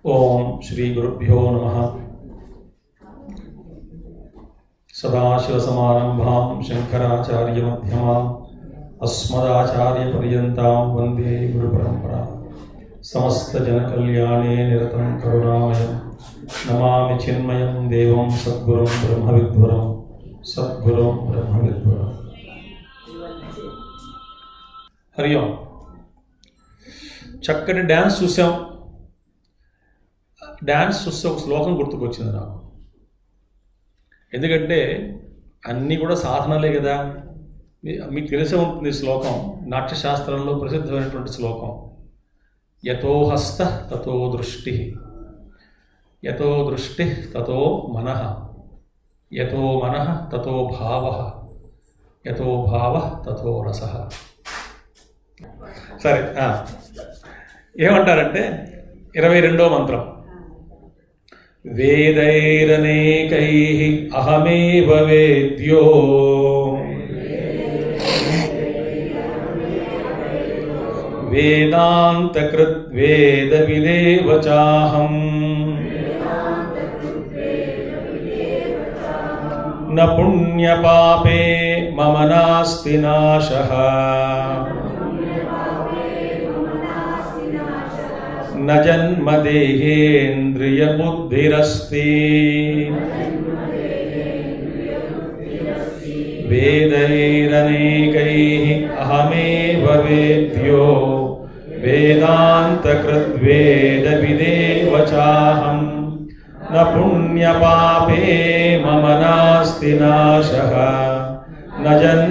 ఓం శ్రీ గురుభ్యో నమ సదాశివసమారంభాం శంకరాచార్యమధ్యమాం అస్మదాచార్యపర్యంతాం వందే గురుపరంపరా సమస్తజనకల్యాణే నిరతం కరుణామయం నమామి చిన్మయం దేవం సద్గురుం బ్రహ్మవిద్వరం సద్గురుం బ్రహ్మవిద్వరం హరి ఓం చక్కటి డ్యాన్స్ చూసాం డ్యాన్స్ చూస్తే ఒక శ్లోకం గుర్తుకొచ్చింది నాకు ఎందుకంటే అన్నీ కూడా సాధనలే కదా మీ- మీకు తెలిసే ఉంటుంది ఈ శ్లోకం నాట్యశాస్త్రంలో ప్రసిద్ధమైనటువంటి శ్లోకం యతో హస్త తతో దృష్టి యతో దృష్టి తతో మనః యతో మనః తతో భావ యతో భావ తతో రస సరే ఆ. ఏమంటారంటే ఇరవై రెండో మంత్రం వేదైరనేకై అహమేవ వేద్యో వేదాంతకృద్వేద విదేవ చాహం న పుణ్యపాపే మమ నాస్తి నాశః न जन्मदेहेन्द्रियबुद्धिरस्ति वेदैरनेकैः अहमेव वेद्यो वेदान्तकृद्वेदविदेव चाहम् न पुण्यपापे मम नास्ति नाशः न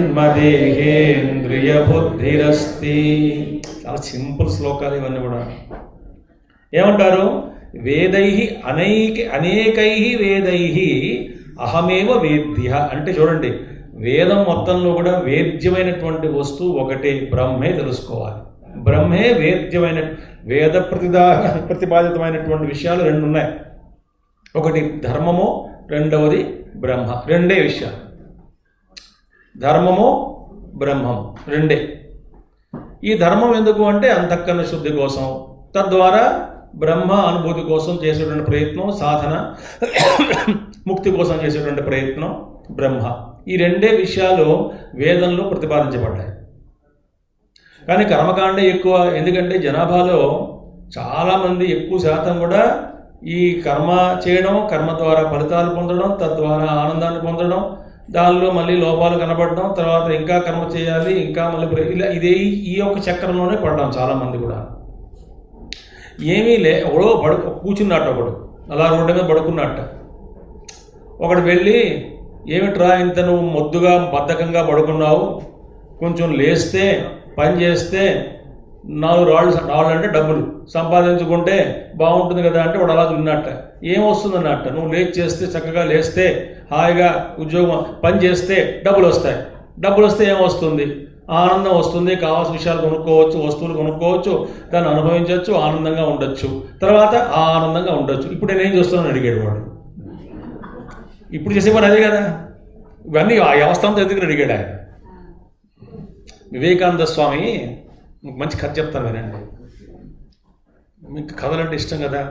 జన్మదేహేంద్రియబుద్ధిరస్తి చాలా సింపుల్ శ్లోకాలు ఇవన్నీ కూడా ఏమంటారు వేదై అనైక అనేకై వేదై అహమేవ వేద్య అంటే చూడండి వేదం మొత్తంలో కూడా వేద్యమైనటువంటి వస్తువు ఒకటే బ్రహ్మే తెలుసుకోవాలి బ్రహ్మే వేద్యమైన వేద ప్రతిదా ప్రతిపాదితమైనటువంటి విషయాలు రెండు ఉన్నాయి ఒకటి ధర్మము రెండవది బ్రహ్మ రెండే విషయాలు ధర్మము బ్రహ్మము రెండే ఈ ధర్మం ఎందుకు అంటే అంతఃకరణ శుద్ధి కోసం తద్వారా బ్రహ్మ అనుభూతి కోసం చేసేటువంటి ప్రయత్నం సాధన ముక్తి కోసం చేసేటువంటి ప్రయత్నం బ్రహ్మ ఈ రెండే విషయాలు వేదంలో ప్రతిపాదించబడ్డాయి కానీ కర్మకాండే ఎక్కువ ఎందుకంటే జనాభాలో చాలామంది ఎక్కువ శాతం కూడా ఈ కర్మ చేయడం కర్మ ద్వారా ఫలితాలు పొందడం తద్వారా ఆనందాన్ని పొందడం దానిలో మళ్ళీ లోపాలు కనబడడం తర్వాత ఇంకా కర్మ చేయాలి ఇంకా మళ్ళీ ప్ర- ఇలా ఇదే ఈ యొక్క చక్రంలోనే పడ్డాం చాలామంది కూడా ఏమీ లే ఒకడో పడు కూర్చున్నట్టు ఒకడు అలా రోడ్డు మీద పడుకున్నట్ట ఒకడు వెళ్ళి ఏమిట్రా ఇంత నువ్వు మొద్దుగా బద్ధకంగా పడుకున్నావు కొంచెం లేస్తే పని చేస్తే నాలుగు రాళ్ళు రాళ్ళు అంటే డబ్బులు సంపాదించుకుంటే బాగుంటుంది కదా అంటే వాడు అలా ఉన్నట్ట ఏం వస్తుంది అన్నట్ట నువ్వు లేచి చేస్తే చక్కగా లేస్తే హాయిగా ఉద్యోగం పని చేస్తే డబ్బులు వస్తాయి డబ్బులు వస్తే ఏం వస్తుంది ఆనందం వస్తుంది కావాల్సిన విషయాలు కొనుక్కోవచ్చు వస్తువులు కొనుక్కోవచ్చు దాన్ని అనుభవించవచ్చు ఆనందంగా ఉండొచ్చు తర్వాత ఆ ఆనందంగా ఉండొచ్చు ఇప్పుడు నేనేం చేస్తున్నాను అడిగాడు వాడు ఇప్పుడు చేసే పని అదే కదా ఇవన్నీ ఆ వ్యవస్థ ఎందుకు అడిగాడు ఆయన వివేకానంద స్వామి మీకు మంచి కథ చెప్తాను వినండి మీకు కథలు అంటే ఇష్టం కదా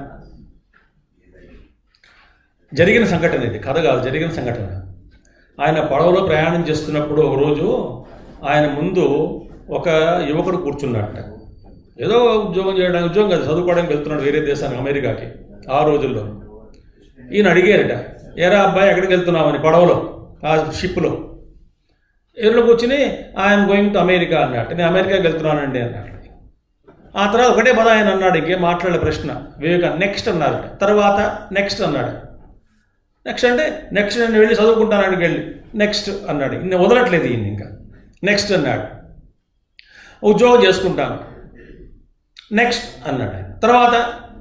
జరిగిన సంఘటన ఇది కథ కాదు జరిగిన సంఘటన ఆయన పడవలో ప్రయాణం చేస్తున్నప్పుడు ఒక రోజు ఆయన ముందు ఒక యువకుడు కూర్చున్నట్ట ఏదో ఉద్యోగం చేయడానికి ఉద్యోగం కాదు చదువుకోవడానికి వెళ్తున్నాడు వేరే దేశానికి అమెరికాకి ఆ రోజుల్లో ఈయన అడిగారట ఏరా అబ్బాయి ఎక్కడికి వెళ్తున్నామని పడవలో ఆ షిప్లో ఎదురు కూర్చుని ఐఎమ్ గోయింగ్ టు అమెరికా అన్నట్టు నేను అమెరికాకి వెళ్తున్నానండి అన్నాడు ఆ తర్వాత ఒకటే పద ఆయన అన్నాడు ఇంకేం మాట్లాడే ప్రశ్న వివేక నెక్స్ట్ అన్నారు తర్వాత నెక్స్ట్ అన్నాడు నెక్స్ట్ అంటే నెక్స్ట్ నేను వెళ్ళి చదువుకుంటాను అక్కడికి వెళ్ళి నెక్స్ట్ అన్నాడు ఇన్ని వదలట్లేదు ఈయన ఇంకా నెక్స్ట్ అన్నాడు ఉద్యోగం చేసుకుంటాను నెక్స్ట్ అన్నాడు ఆయన. తర్వాత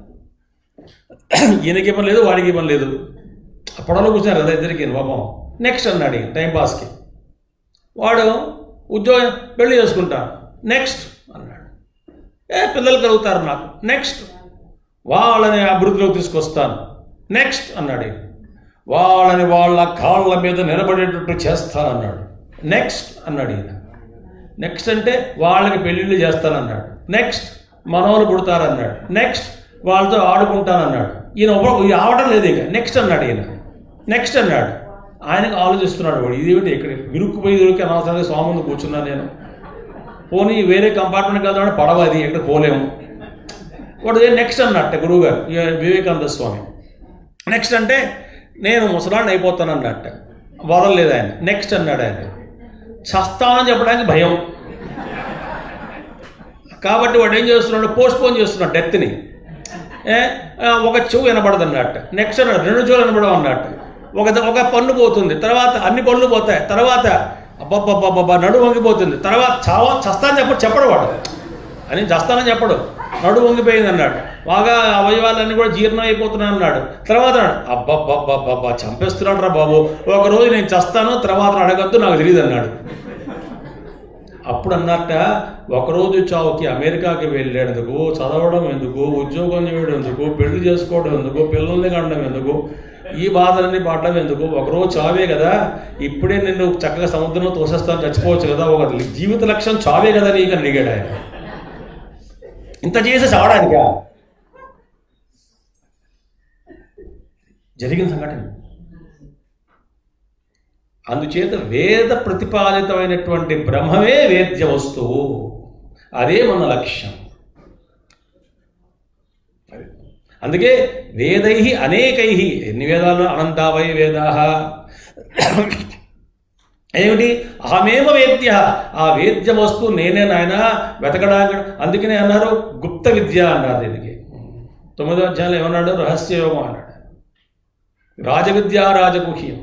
ఈయనకి ఇవ్వం లేదు వాడికి ఇవ్వం లేదు ఆ పొడవలో కూర్చున్నారు కదా ఇద్దరికి పాపం నెక్స్ట్ అన్నాడు ఈయన టైం పాస్కి వాడు ఉద్యోగం పెళ్లి చేసుకుంటాను నెక్స్ట్ అన్నాడు ఏ పిల్లలు కలుగుతారు నాకు నెక్స్ట్ వాళ్ళని అభివృద్ధిలోకి తీసుకొస్తాను నెక్స్ట్ అన్నాడు ఈయన. వాళ్ళని వాళ్ళ కాళ్ళ మీద నిలబడేటట్టు చేస్తానన్నాడు నెక్స్ట్ అన్నాడు ఈయన నెక్స్ట్ అంటే వాళ్ళకి పెళ్ళిళ్ళు చేస్తానన్నాడు నెక్స్ట్ మనవలు పుడతారన్నాడు నెక్స్ట్ వాళ్ళతో ఆడుకుంటానన్నాడు ఈయన ఒక ఈ ఆవడం లేదు ఇక నెక్స్ట్ అన్నాడు ఈయన నెక్స్ట్ అన్నాడు ఆయనకు ఆలోచిస్తున్నాడు వాడు ఇదేమిటి ఇక్కడ ఇరుక్కుపోయి ఇరుక్కి అనవసరంగా స్వామి ముందు కూర్చున్నాను నేను పోనీ వేరే కంపార్ట్మెంట్ వెళ్దామని పడవ అది ఎక్కడ పోలేము వాడు నెక్స్ట్ అన్నట్ట గురువు గారు ఈ వివేకానంద స్వామి నెక్స్ట్ అంటే నేను ముసలాన్ని అయిపోతాను అన్నట్ట వదలలేదు ఆయన నెక్స్ట్ అన్నాడు ఆయన చస్తానని చెప్పడానికి భయం కాబట్టి వాడు ఏం చేస్తున్నాడు పోస్ట్ పోన్ చేస్తున్నాడు డెత్ని ఏ, ఆ, ఒక చెవు వినపడదు అన్నట్టు నెక్స్ట్ అన్నాడు రెండు చెవులు వినపడవు అన్నట్టు ఒక ఒక పన్ను పోతుంది తర్వాత అన్ని పనులు పోతాయి తర్వాత అబ్బబ్బబ్బబ్బబ్బా నడు వంగిపోతుంది తర్వాత చావ చస్తానని చెప్పడు చెప్పడు వాడు అని చస్తానని చెప్పడు నడు వంగిపోయింది అన్నాడు బాగా అవయవాలన్నీ కూడా జీర్ణం అయిపోతున్నాయి అన్నాడు తర్వాత అన్నాడు అబ్బబ్బబ్బబ్బబ్బా చంపేస్తున్నాడు రా బాబు ఒక రోజు నేను చస్తాను తర్వాత అడగద్దు నాకు తెలియదు అన్నాడు అప్పుడు అన్నట్ట ఒకరోజు చావుకి అమెరికాకి వెళ్ళేందుకు చదవడం ఎందుకు ఉద్యోగం చేయడం ఎందుకు పెళ్లి చేసుకోవడం ఎందుకు పిల్లల్ని కనడం ఎందుకు ఈ బాధలన్నీ పడడం ఎందుకు ఒకరోజు చావే కదా ఇప్పుడే నిన్ను చక్కగా సముద్రంలో తోసేస్తాను చచ్చిపోవచ్చు కదా ఒక జీవిత లక్ష్యం చావే కదా నీకు అని అడిగాడు ఆయన ఇంత చేసి చావడానికా జరిగిన సంఘటన అందుచేత వేద ప్రతిపాదితమైనటువంటి బ్రహ్మమే వేద్య వస్తువు అదే మన లక్ష్యం అది. అందుకే వేదై అనేకై ఎన్ని వేదాలు అనంతావై వేదా ఏమిటి అహమేవ వేద్య ఆ వేద్య వస్తువు నేనే నాయన వెతకడానికి అందుకనే అన్నారు గుప్త విద్య అన్నారు దీనికి తొమ్మిదో అధ్యాయంలో ఏమన్నాడు రహస్యయోగం అన్నాడు రాజవిద్య రాజగుహ్యం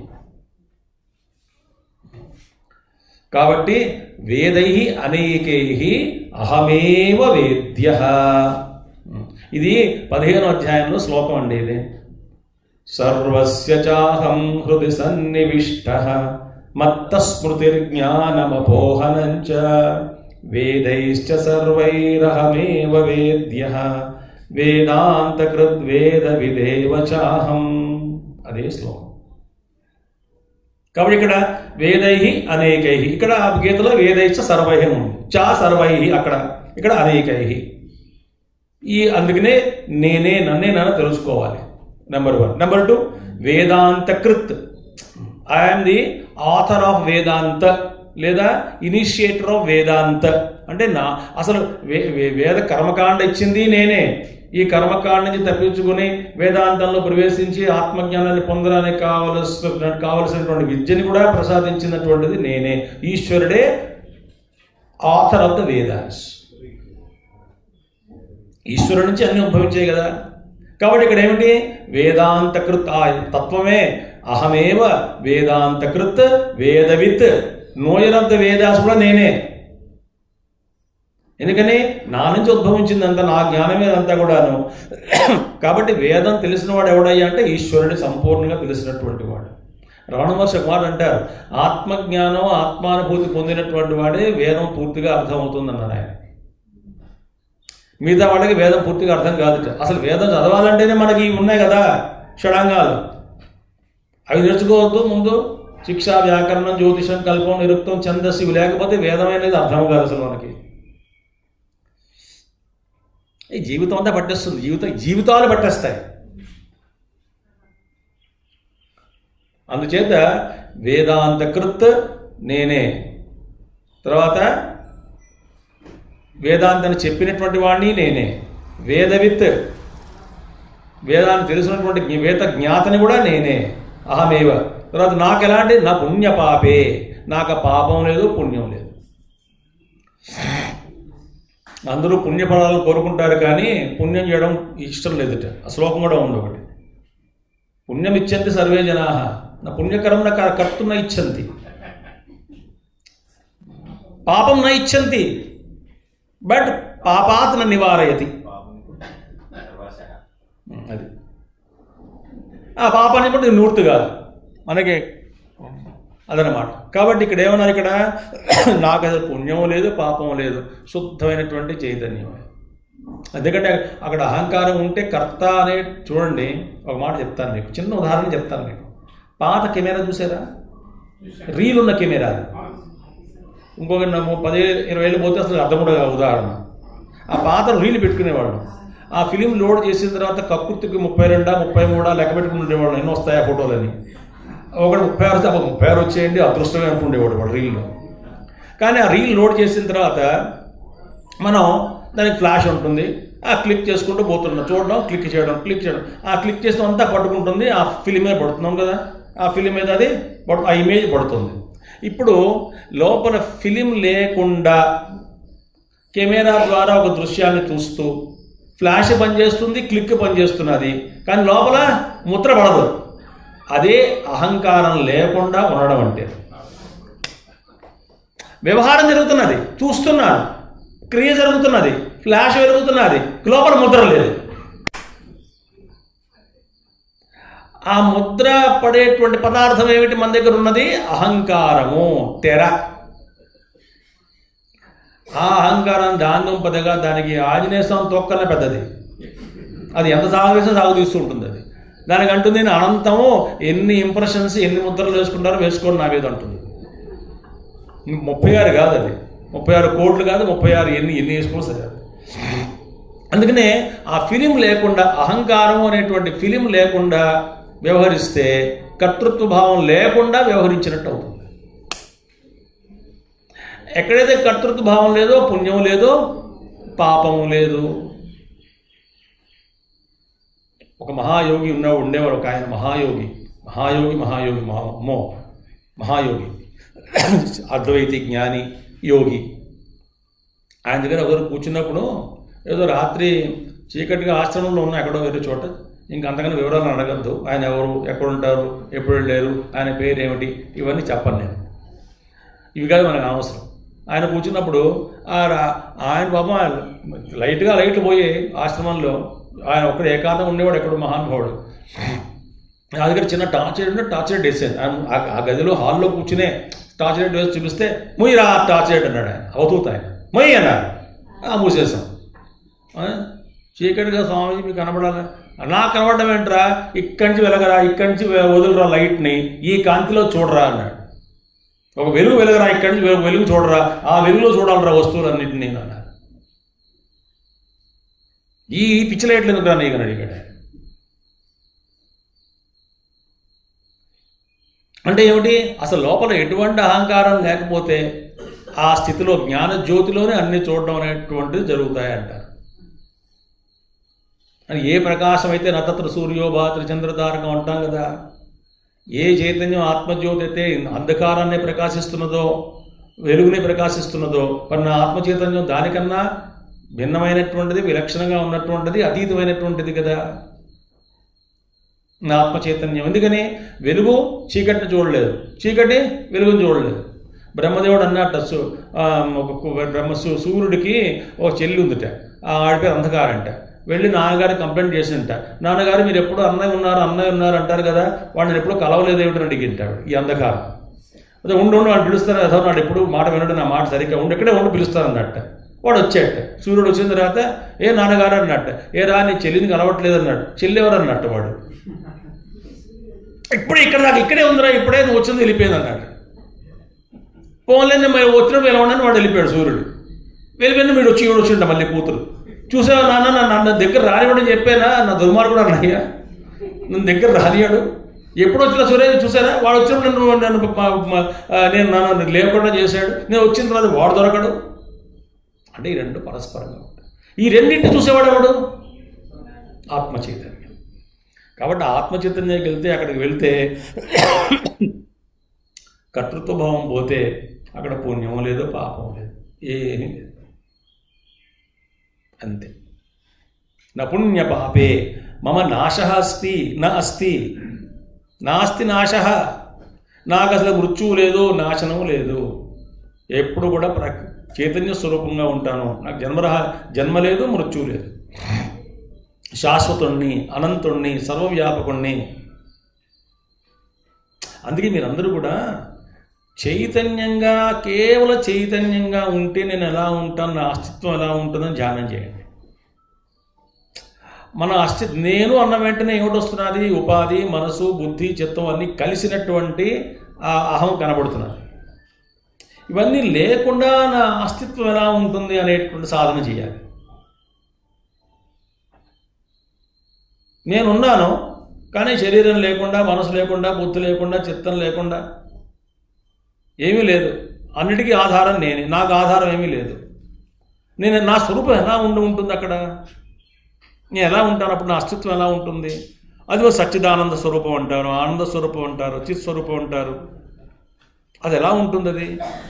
కాబట్టి వేదై అనేకై అహమేవ వేద్య ఇది పదిహేనో అధ్యాయంలో శ్లోకం అండి ఇది సర్వస్య చాహం హృది సన్నివిష్ట మత్త స్మృతిర్జ్ఞానమపోహనంచ వేదైశ్చ సర్వైరహమేవ వేద్య వేదాంతకృద్వేద విదేవ చాహం అదే శ్లోకం కాబట్టి ఇక్కడ వేదై అనేకై ఇక్కడ ఆ గీతలో వేదైశ్చ సర్వై ఉంది చా సర్వై అక్కడ ఇక్కడ అనేకై ఈ అందుకనే నేనే నన్నే నన్ను తెలుసుకోవాలి నెంబర్ వన్ నెంబర్ టూ వేదాంత కృత్ I am the author of Vedanta లేదా ఇనిషియేటర్ ఆఫ్ వేదాంత అంటే నా అసలు వే వే- వేద కర్మకాండ ఇచ్చింది నేనే ఈ కర్మకాండ నుంచి తప్పించుకుని వేదాంతంలో ప్రవేశించి ఆత్మజ్ఞానాన్ని పొందడానికి కావలసిన కావలసినటువంటి విద్యని కూడా ప్రసాదించినటువంటిది నేనే ఈశ్వరుడే ఆథర్ ఆఫ్ ద వేదాస్ ఈశ్వరుడు నుంచి అన్ని ఉద్భవించాయి కదా కాబట్టి ఇక్కడ ఏమిటి వేదాంతకృత్ ఆ తత్వమే అహమేవ వేదాంతకృత్ వేదవిత్ నోయర్ ఆఫ్ ద వేదాస్ కూడా నేనే ఎందుకని నా నుంచి ఉద్భవించింది అంతా నా జ్ఞానమే అంతా కూడాను కాబట్టి వేదం తెలిసిన వాడు ఎవడయ్యా అంటే ఈశ్వరుడి సంపూర్ణంగా తెలిసినటువంటి వాడు రమణ మహర్షి ఒక మాట అంటారు ఆత్మజ్ఞానం ఆత్మానుభూతి పొందినటువంటి వాడే వేదం పూర్తిగా అర్థమవుతుందన్నారు ఆయన మిగతా వాళ్ళకి వేదం పూర్తిగా అర్థం కాదు అసలు వేదం చదవాలంటేనే మనకి ఇవి ఉన్నాయి కదా షడాంగాలు అవి నేర్చుకోవద్దు ముందు శిక్ష వ్యాకరణం జ్యోతిషం కల్పం నిరుక్తం ఛందస్సు ఇవి లేకపోతే వేదం అనేది అర్థం కాదు అసలు మనకి ఈ జీవితం అంతా పట్టేస్తుంది జీవితం జీవితాలు పట్టేస్తాయి అందుచేత వేదాంతకృత్ నేనే తర్వాత వేదాంతాన్ని చెప్పినటువంటి వాడిని నేనే వేదవిత్ వేదాన్ని తెలిసినటువంటి జ్ఞ- వేద జ్ఞాతని కూడా నేనే అహమేవ తర్వాత నాకు ఎలాంటి నా పుణ్య పాపే నాకు ఆ పాపం లేదు పుణ్యం లేదు అందరూ పుణ్యఫలాలను కోరుకుంటారు కానీ పుణ్యం చేయడం ఇష్టం లేదుట ఆ శ్లోకం కూడా ఉంది ఒకటి పుణ్యం ఇచ్చంతి సర్వే జనా నా పుణ్యకరం నా కర్తున్న ఇచ్చంతి పాపం నా ఇచ్చంతి బట్ పాపాత్ న నివారయతి అది ఆ పాపాన్ని కూడా నూర్తి కాదు మనకి అదనమాట కాబట్టి ఇక్కడ ఏమన్నారు ఇక్కడ నాకు అసలు పుణ్యం లేదు పాపం లేదు శుద్ధమైనటువంటి చైతన్యమే ఎందుకంటే అక్కడ అహంకారం ఉంటే కర్త అనే చూడండి ఒక మాట చెప్తాను మీకు చిన్న ఉదాహరణ చెప్తాను మీకు పాత కెమెరా చూసారా రీల్ ఉన్న కెమెరా అది. ఇంకొక నమ్ము పది ఇరవై ఏళ్ళు పోతే అసలు అర్థం కూడా కాదు ఉదాహరణ ఆ పాత రీల్ పెట్టుకునేవాడు ఆ ఫిలిం లోడ్ చేసిన తర్వాత కక్కుర్తికి ముప్పై రెండా ముప్పై మూడా లెక్క పెట్టుకుని ఉండేవాడు ఎన్ని వస్తాయి ఆ ఫోటోలని ఒకటి ముప్పై ఆరు తప్ప ముప్పై ఆరు వచ్చేయండి అదృష్టమే అనుకుండేవాడు వాడు రీల్లో కానీ ఆ రీల్ లోడ్ చేసిన తర్వాత మనం దానికి ఫ్లాష్ ఉంటుంది ఆ క్లిక్ చేసుకుంటూ పోతున్నాం చూడడం క్లిక్ చేయడం క్లిక్ చేయడం ఆ క్లిక్ చేసిన అంతా పట్టుకుంటుంది ఆ ఫిలిమే పడుతున్నాం కదా ఆ ఫిలిం మీద అది పడు ఆ ఇమేజ్ పడుతుంది ఇప్పుడు లోపల ఫిలిం లేకుండా కెమెరా ద్వారా ఒక దృశ్యాన్ని చూస్తూ ఫ్లాష్ పనిచేస్తుంది క్లిక్ పనిచేస్తున్నది కానీ లోపల ముద్ర పడదు అదే అహంకారం లేకుండా ఉండడం అంటే వ్యవహారం జరుగుతున్నది చూస్తున్నాను క్రియ జరుగుతున్నది ఫ్లాష్ వెలుగుతున్నది లోపల ముద్ర లేదు ఆ ముద్ర పడేటువంటి పదార్థం ఏమిటి మన దగ్గర ఉన్నది అహంకారము తెర ఆ అహంకారం దాందంపదగా దానికి ఆంజనేయ స్వామి తొక్కన పెద్దది అది ఎంత సాగవేసిన సాగు తీస్తూ ఉంటుంది అది దానికి అంటుంది నేను అనంతము ఎన్ని ఇంప్రెషన్స్ ఎన్ని ముద్రలు వేసుకుంటారో వేసుకోండి నా మీద అంటుంది ముప్పై ఆరు కాదు అది ముప్పై ఆరు కోట్లు కాదు ముప్పై ఆరు ఎన్ని ఎన్ని వేసుకోవచ్చు కాదు అందుకనే ఆ ఫిలిం లేకుండా అహంకారం అనేటువంటి ఫిలిం లేకుండా వ్యవహరిస్తే కర్తృత్వ భావం లేకుండా వ్యవహరించినట్టు అవుతుంది ఎక్కడైతే కర్తృత్వ భావం లేదో పుణ్యం లేదో పాపం లేదు ఒక మహాయోగి ఉన్న ఉండేవాడు ఒక ఆయన మహాయోగి మహాయోగి మహాయోగి మహా అమ్మో మహాయోగి అద్వైతి జ్ఞాని యోగి ఆయన దగ్గర ఒకరు కూర్చున్నప్పుడు ఏదో రాత్రి చీకటిగా ఆశ్రమంలో ఉన్న ఎక్కడో వేరే చోట ఇంకా అంతకన్నా వివరాలను అడగద్దు ఆయన ఎవరు ఎక్కడ ఉంటారు ఎప్పుడు వెళ్ళారు ఆయన పేరు ఏమిటి ఇవన్నీ చెప్పను నేను ఇవి కాదు మనకు అవసరం ఆయన కూర్చున్నప్పుడు ఆ రా- ఆయన పాపం లైట్గా లైట్లు పోయి ఆశ్రమంలో ఆయన ఒక్కడ ఏకాంతం ఉండేవాడు ఎక్కడో మహానుభావుడు నా దగ్గర చిన్న టార్చ్ లైట్ ఉంటే టార్చ్ లైట్ వేసాను ఆయన ఆ- ఆ గదిలో హాల్లో కూర్చునే టార్చ్ లైట్ వేసి చూపిస్తే ముయ్యిరా టార్చ్ లైట్ అన్నాడు ఆయన అవతూత ఆయన మొయ్యి అన్నారు ఆ మూసేసాం ఆ, చీకటిగా స్వామీజీ మీకు కనబడాలి నాకు కనబడడం ఏంట్రా ఇక్కడి నుంచి వెలగరా ఇక్కడి నుంచి వె- వదులురా లైట్ని ఈ కాంతిలో చూడరా అన్నాడు ఒక వెలుగు వెలగరా ఇక్కడి నుంచి వె- వెలుగు చూడరా ఆ వెలుగులో చూడాలరా వస్తువులన్నింటినీ అన్నారు ఈ పిచ్చి లైట్లు ఎందుకు రా నీకు అని అడిగాడు ఆయన. అంటే ఏమిటి అసలు లోపల ఎటువంటి అహంకారం లేకపోతే ఆ స్థితిలో జ్ఞాన జ్యోతిలోనే అన్ని చూడడం అనేటువంటిది జరుగుతాయి అంటారు అని ఏ ప్రకాశం అయితే నతత్ర సూర్యోభాత్ర చంద్రతారకం అంటాం కదా ఏ చైతన్యం ఆత్మజ్యోతి అయితే అంధకారాన్ని ప్రకాశిస్తున్నదో వెలుగుని ప్రకాశిస్తున్నదో మరి నా ఆత్మ చైతన్యం దానికన్నా భిన్నమైనటువంటిది విలక్షణంగా ఉన్నటువంటిది అతీతమైనటువంటిది కదా నా ఆత్మ చైతన్యం ఎందుకని వెలుగు చీకటిని చూడలేదు చీకటి వెలుగుని చూడలేదు బ్రహ్మదేవుడు అన్నట్టు సు ఆ, ఒక కు- బ్రహ్మ సు- సూర్యుడికి ఒక చెల్లి ఉందిట ఆ ఆడి పేరు అంధకారంట వెళ్ళి నాన్నగారు కంప్లైంట్ చేసింట నాన్నగారు మీరు ఎప్పుడు అన్నయ్య ఉన్నారు అన్నయ్య ఉన్నారు అంటారు కదా వాడిని ఎప్పుడు కలవలేదు ఏమిటని అడిగింటాడు ఈ అంధకారం అదే ఉండు ఉండు వాడు పిలుస్తారు అదో నాడు ఎప్పుడు మాట వినడు నా మాట సరిగ్గా ఉండి ఇక్కడే ఉండి పిలుస్తారు అన్నట్ట వాడు వచ్చేట సూర్యుడు వచ్చిన తర్వాత ఏ నాన్నగారు అన్నట్ట ఏ రా నీ చెల్లిని కలవట్లేదు అన్నాడు చెల్లి ఎవరు అన్నట్టు వాడు ఇప్పుడే ఇక్కడ దాకా ఇక్కడే ఉందిరా ఇప్పుడే నువ్వు వచ్చింది వెళ్ళిపోయింది అన్నాడు పోన్లే నేను మరి వచ్చినప్పుడు ఎలా ఉండని వాడు వెళ్ళిపోయాడు సూర్యుడు వెళ్ళిపోయిన మీరు వచ్చి ఈవిడ వచ్చిండ మళ్ళీ కూతురు చూసావా నాన్న నా నన్ను దగ్గర రానివ్వడం చెప్పానా నా దుర్మార్గుడు అన్నయ్య నన్ను దగ్గర రానియాడు ఎప్పుడు వచ్చినా సూర్య చూసారా వాడు వచ్చినప్పుడు నన్ను నన్ను ప- మ- ఆ, నేను నన్ను లేకుండా చేశాడు నేను వచ్చిన తర్వాత వాడు దొరకడు అంటే ఈ రెండు పరస్పరంగా ఉంటాయి ఈ రెండింటి చూసేవాడు ఎవడు ఆత్మ చైతన్యం కాబట్టి ఆత్మ చైతన్యానికి వెళ్తే అక్కడికి వెళ్తే కర్తృత్వ భావం పోతే అక్కడ పుణ్యం లేదు పాపం లేదు ఏమీ లేదు అంతే నా పుణ్య పాపే మమ నాశ అస్తి నా అస్తి నాస్తి నాశ నాకు అసలు మృత్యువు లేదు నాశనం లేదు ఎప్పుడు కూడా ప్ర చైతన్య స్వరూపంగా ఉంటాను నాకు జన్మరహ జన్మ లేదు మృత్యువు లేదు శాశ్వతుణ్ణి అనంతుణ్ణి సర్వవ్యాపకుణ్ణి అందుకే మీరందరూ కూడా చైతన్యంగా కేవల చైతన్యంగా ఉంటే నేను ఎలా ఉంటాను నా అస్తిత్వం ఎలా ఉంటుందని ధ్యానం చేయండి మన అస్తి నేను అన్న వెంటనే ఏమిటి వస్తున్నది ఉపాధి మనసు బుద్ధి చిత్తం అన్నీ కలిసినటువంటి ఆ అహం కనబడుతున్నది ఇవన్నీ లేకుండా నా అస్తిత్వం ఎలా ఉంటుంది అనేటువంటి సాధన చేయాలి నేనున్నాను కానీ శరీరం లేకుండా మనసు లేకుండా బుద్ధి లేకుండా చిత్తం లేకుండా ఏమీ లేదు అన్నిటికీ ఆధారం నేనే నాకు ఆధారం ఏమీ లేదు నేను నా స్వరూపం ఎలా ఉండి ఉంటుంది అక్కడ నేను ఎలా ఉంటాను అప్పుడు నా అస్తిత్వం ఎలా ఉంటుంది అదిగో సచ్చిదానంద స్వరూపం అంటారు ఆనంద స్వరూపం అంటారు చిత్ స్వరూపం అంటారు అది ఎలా ఉంటుంది అది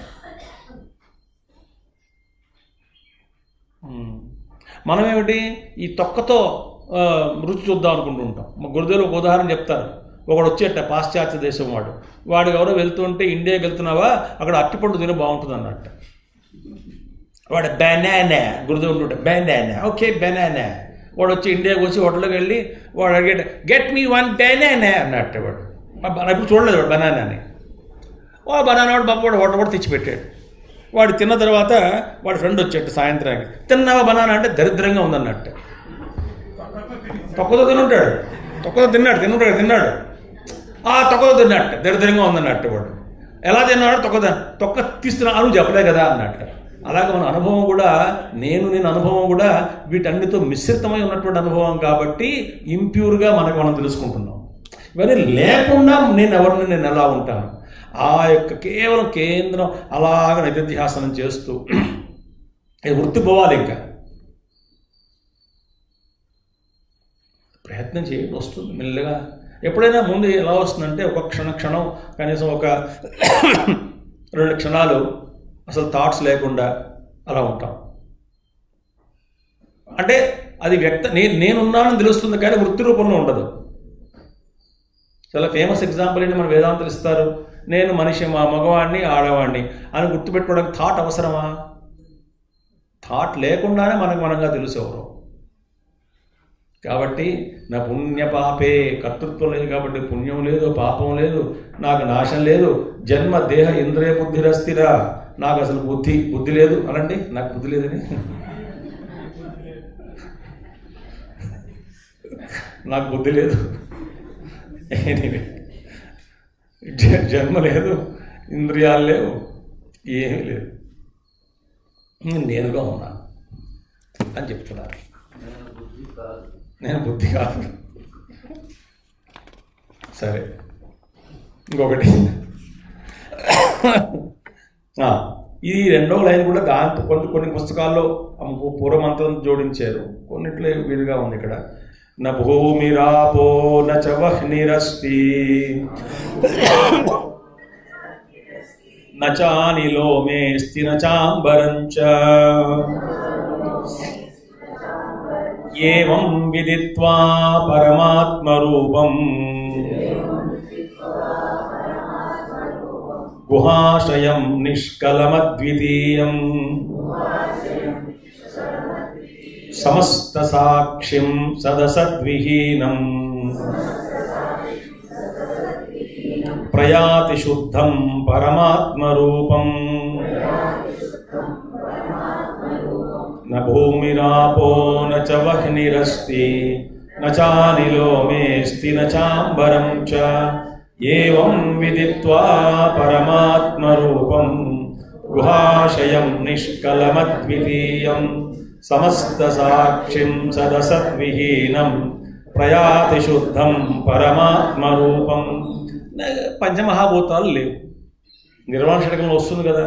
ఉమ్. మనం ఏమిటి ఈ తొక్కతో ఆ, రుచి చూద్దాం అనుకుంటుంటాం మా గురుదేవులు ఒక ఉదాహరణ చెప్తారు ఒకడు వచ్చేట పాశ్చాత్య దేశం వాడు వాడు ఎవరో వెళ్తుంటే ఇండియాకి వెళ్తున్నావా అక్కడ అట్టిపండు తిని బాగుంటుంది అన్నట్టు వాడు బెనానా గురుదేవుడు ఉంటాడు బెనానా ఓకే బెనానా వాడు వచ్చి ఇండియాకి వచ్చి హోటల్కి వెళ్ళి వాడు అడిగాడు గెట్ మీ వన్ బెనానా అన్నట్టు వాడు ఆ, ఇప్పుడు చూడలేదు వాడు బనానా అని ఓ బనానా వాడు బాబు వాడు హోటల్ కూడా తెచ్చిపెట్టాడు వాడు తిన్న తర్వాత వాడి ఫ్రెండ్ వచ్చాడు సాయంత్రానికి తిన్నావా బనానా అంటే దరిద్రంగా ఉందన్నట్టు తొక్కతో తినుంటాడు తొక్కతో తిన్నాడు తినుంటాడు తిన్నాడు ఆ తొక్కతో తిన్నట్టు దరిద్రంగా ఉందన్నట్టు వాడు ఎలా తిన్నాడు తొక్క తిన్న- తొక్క తీస్తున్నా అని చెప్పలే కదా అన్నట్టు అలాగే మన అనుభవం కూడా నేను నేను అనుభవం కూడా వీటన్నిటితో మిశ్రితమై ఉన్నటువంటి అనుభవం కాబట్టి ఇంప్యూర్గా మనకు మనం తెలుసుకుంటున్నాం ఇవన్నీ లేకుండా నేను ఎవరిని నేను ఎలా ఉంటాను ఆ యొక్క కేవలం కేంద్రం అలాగ నిధిధ్యాసనం చేస్తూ ఇది వృత్తి పోవాలి ఇంకా ప్రయత్నం చేయండి వస్తుంది మెల్లగా ఎప్పుడైనా ముందు ఎలా వస్తుందంటే ఒక క్షణ క్షణం కనీసం ఒక రెండు క్షణాలు అసలు థాట్స్ లేకుండా అలా ఉంటాం అంటే అది వ్యక్త నేను నేనున్నానని తెలుస్తుంది కానీ వృత్తి రూపంలో ఉండదు చాలా ఫేమస్ ఎగ్జాంపుల్ ఏంటి మన వేదాంతులు ఇస్తారు నేను మనిషి మా మగవాడిని ఆడవాడిని అని గుర్తుపెట్టుకోవడానికి థాట్ అవసరమా థాట్ లేకుండానే మనకు మనంగా తెలుసు ఎవరు కాబట్టి నా పుణ్య పాపే కర్తృత్వం లేదు కాబట్టి పుణ్యం లేదు పాపం లేదు నాకు నాశం లేదు జన్మ దేహ ఇంద్రియ బుద్ధిరస్థిరా నాకు అసలు బుద్ధి బుద్ధి లేదు అనండి నాకు బుద్ధి లేదని నాకు బుద్ధి లేదు Anyway, జ- జన్మ లేదు ఇంద్రియాలు లేవు ఏమీ లేదు నేనుగా ఉన్నా అని చెప్తున్నారు నేను బుద్ధి కాదు సరే ఇంకొకటి ఆ, ఈ రెండో లైన్ కూడా దాంతో కొన్ని కొన్ని పుస్తకాల్లో ఆ పు- పూర్వమంత్రం జోడించారు కొన్నిట్లో వీలుగా ఉంది ఇక్కడ న భూమిరాపో నచ వహ్నిరస్తి నచానిలో మేస్తి నచాంబరంచ ఏం విదిత్వా పరమాత్మరూపం గుహాశయం నిష్కలమద్వితీయం సమస్త సాక్షిం సదసద్విహీనం ప్రయాతి శుద్ధం పరమాత్మరూపం न भूमिरापो न च वह्निरस्ति न चानिलो मेऽस्ति न चाम्बरं च एवं विदित्वा परमात्मरूपं गुहाशयं निष्कलमद्वितीयं समस्तसाक्षिं सदसद्विहीनं ప్రయాతి శుద్ధం పరమాత్మరూపం పంచమహాభూతాలు లేవు నిర్వాణ షటకంలో వస్తుంది కదా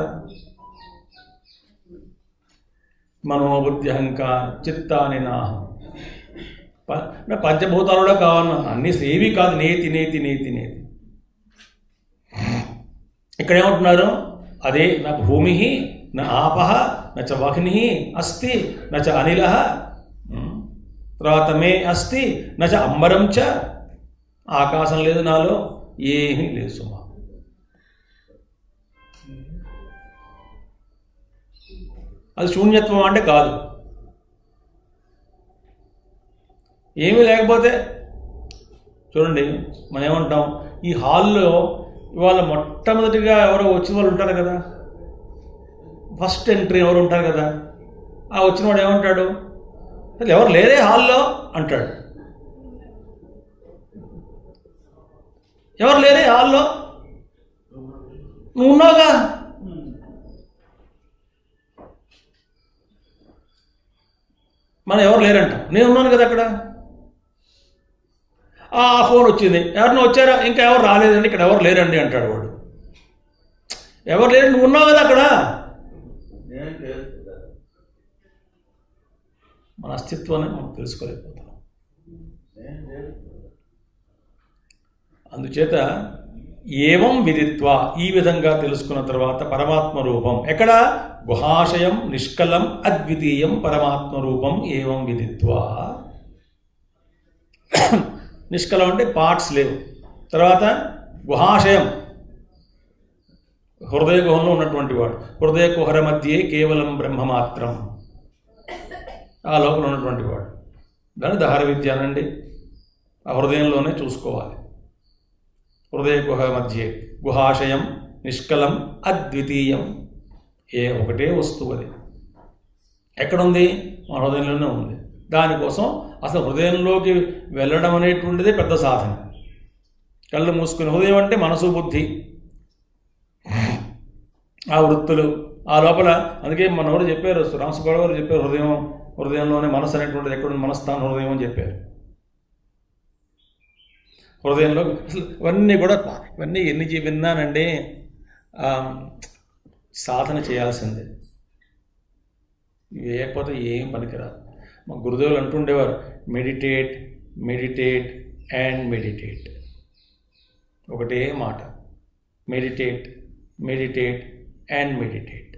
మనోబుద్ధి అహంకార చిత్తాని నాహం ప- నా పంచభూతాలు కూడా కావాలన్నా అన్ని ఏవి కాదు నేతి నేతి నేతి నేతి ఇక్కడ ఏమంటున్నారు అదే నా భూమి నా ఆపహ నచ వహ్ని అస్తి నచ అనిల తర్వాత మే అస్తి నచ అంబరం చ ఆకాశం లేదు నాలో ఏమీ లేదు సుమా అది శూన్యత్వం అంటే కాదు ఏమీ లేకపోతే చూడండి మనం ఏమంటాం ఈ హాల్లో ఇవాళ మొట్టమొదటిగా ఎవరో వచ్చిన వాళ్ళు ఉంటారు కదా ఫస్ట్ ఎంట్రీ ఎవరు ఉంటారు కదా ఆ వచ్చిన వాడు ఏమంటాడు అసలు ఎవరు లేరే హాల్లో అంటాడు ఎవరు లేరే హాల్లో నువ్వు ఉన్నావుగా మనం ఎవరు లేరంట నేను ఉన్నాను కదా అక్కడ ఆ ఫోన్ వచ్చింది ఎవరినో వచ్చారా ఇంకా ఎవరు రాలేదండి ఇక్కడ ఎవరు లేరండి అంటాడు వాడు ఎవరు లేరు నువ్వు ఉన్నావు కదా అక్కడ నేను లేదు మన అస్తిత్వాన్ని మనం తెలుసుకోలేకపోతున్నాం నేను లేదు అందుచేత ఏవం విదిత్వ ఈ విధంగా తెలుసుకున్న తర్వాత పరమాత్మ రూపం ఎక్కడ గుహాశయం నిష్కలం అద్వితీయం పరమాత్మ రూపం ఏవం విదిత్వ నిష్కలం అంటే పార్ట్స్ లేవు తర్వాత గుహాశయం హృదయ గుహంలో ఉన్నటువంటి వాడు హృదయ కుహర మధ్యే కేవలం బ్రహ్మ మాత్రం ఆ లోపల ఉన్నటువంటి వాడు దాని దహర విద్య అనండి ఆ హృదయంలోనే చూసుకోవాలి హృదయ గుహ మధ్య గుహాశయం నిష్కలం అద్వితీయం ఏ ఒకటే వస్తువు అది ఎక్కడుంది మన హృదయంలోనే ఉంది దానికోసం అసలు హృదయంలోకి వెళ్ళడం అనేటువంటిదే పెద్ద సాధన కళ్ళు మూసుకుని హృదయం అంటే మనసు బుద్ధి ఆ వృత్తులు ఆ లోపల అందుకే మన ఎవరు చెప్పారు రామసుబాబు గారు చెప్పారు హృదయం హృదయంలోనే మనసు అనేటువంటిది ఎక్కడ మనస్థానం హృదయం అని చెప్పారు హృదయంలో అసలు ఇవన్నీ కూడా ఇవన్నీ ఎన్ని చే- విన్నానండి ఆ, సాధన చేయాల్సిందే ఇవి వేయకపోతే ఏం పనికిరాదు మా గురుదేవులు అంటుండేవారు మెడిటేట్ మెడిటేట్ అండ్ మెడిటేట్ ఒకటే మాట మెడిటేట్ మెడిటేట్ అండ్ మెడిటేట్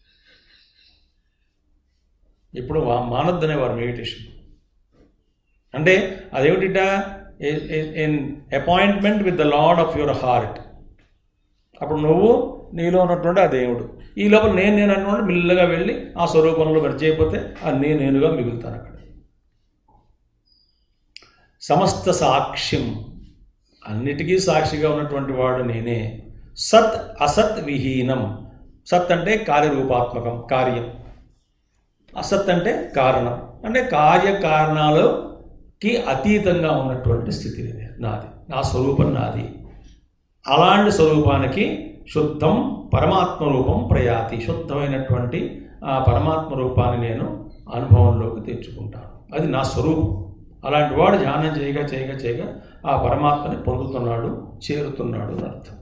ఇప్పుడు వా- మానొద్దనేవారు మెడిటేషన్ అంటే అదేమిటిట in appointment with the lord of your heart అప్పుడు నువ్వు నీలో ఉన్నటువంటి ఆ దేవుడు ఈ లోపల నేను నేను అన్నటువంటి మెల్లగా వెళ్ళి ఆ స్వరూపంలో మర్చిపోతే ఆ నేను నేనుగా మిగులుతాను అక్కడ సమస్త సాక్ష్యం అన్నిటికీ సాక్షిగా ఉన్నటువంటి వాడు నేనే సత్ అసత్ విహీనం సత్ అంటే కార్యరూపాత్మకం కార్యం అసత్ అంటే కారణం అంటే కార్యకారణాలకి అతీతంగా ఉన్నటువంటి స్థితి ఇది నాది నా స్వరూపం నాది అలాంటి స్వరూపానికి శుద్ధం పరమాత్మ రూపం ప్రయాతి శుద్ధమైనటువంటి ఆ పరమాత్మ రూపాన్ని నేను అనుభవంలోకి తెచ్చుకుంటాను అది నా స్వరూపం అలాంటి వాడు ధ్యానం చేయగా చేయగా చేయగా ఆ పరమాత్మని పొందుతున్నాడు చేరుతున్నాడు అని అర్థం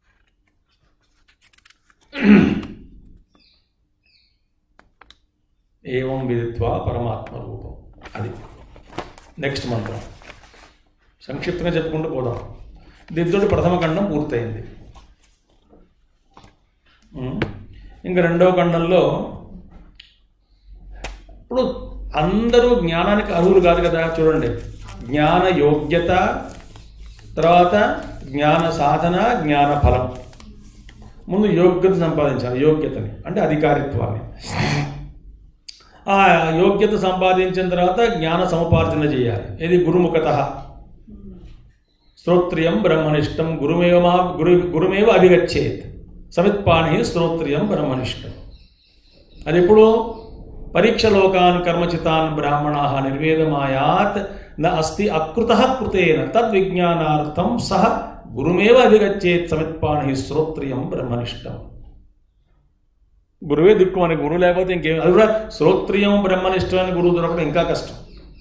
ఏవం విదిత్వా పరమాత్మ రూపం అది నెక్స్ట్ మంత్రం సంక్షిప్తంగా చెప్పుకుంటూ పోదాం దీంతో ప్రథమ ఖండం పూర్తయింది ఉం. ఇంకా రెండవ ఖండంలో ఇప్పుడు అందరూ జ్ఞానానికి అర్హులు కాదు కదా చూడండి జ్ఞాన యోగ్యత తర్వాత జ్ఞాన సాధన జ్ఞాన ఫలం ముందు యోగ్యత సంపాదించాలి యోగ్యతని అంటే అధికారిత్వాన్ని ఆ యోగ్యత సంపాదించిన తర్వాత జ్ఞాన సముపార్జన చేయాలి ఇది గురుముఖత శ్రోత్రియం బ్రహ్మనిష్టం గురుమేవ మా గురు గురుమేవ అభిగచ్చేత్ సమిత్పాణి శ్రోత్రియం బ్రహ్మనిష్టం అది ఎప్పుడు పరీక్షలోకాన్ కర్మచితాన్ బ్రాహ్మణా నిర్వేదమాయాత్ న అస్తి అకృత కృతేన తద్విజ్ఞానార్థం సహ గురుమేవ అభిగచ్చేత్ సమిత్పాణి శ్రోత్రియం బ్రహ్మనిష్టం గురువే దిక్కు మనకి గురువు లేకపోతే ఇంకేం అది కూడా శ్రోత్రియం బ్రహ్మనిష్టమైన గురువు దొరకడం ఇంకా కష్టం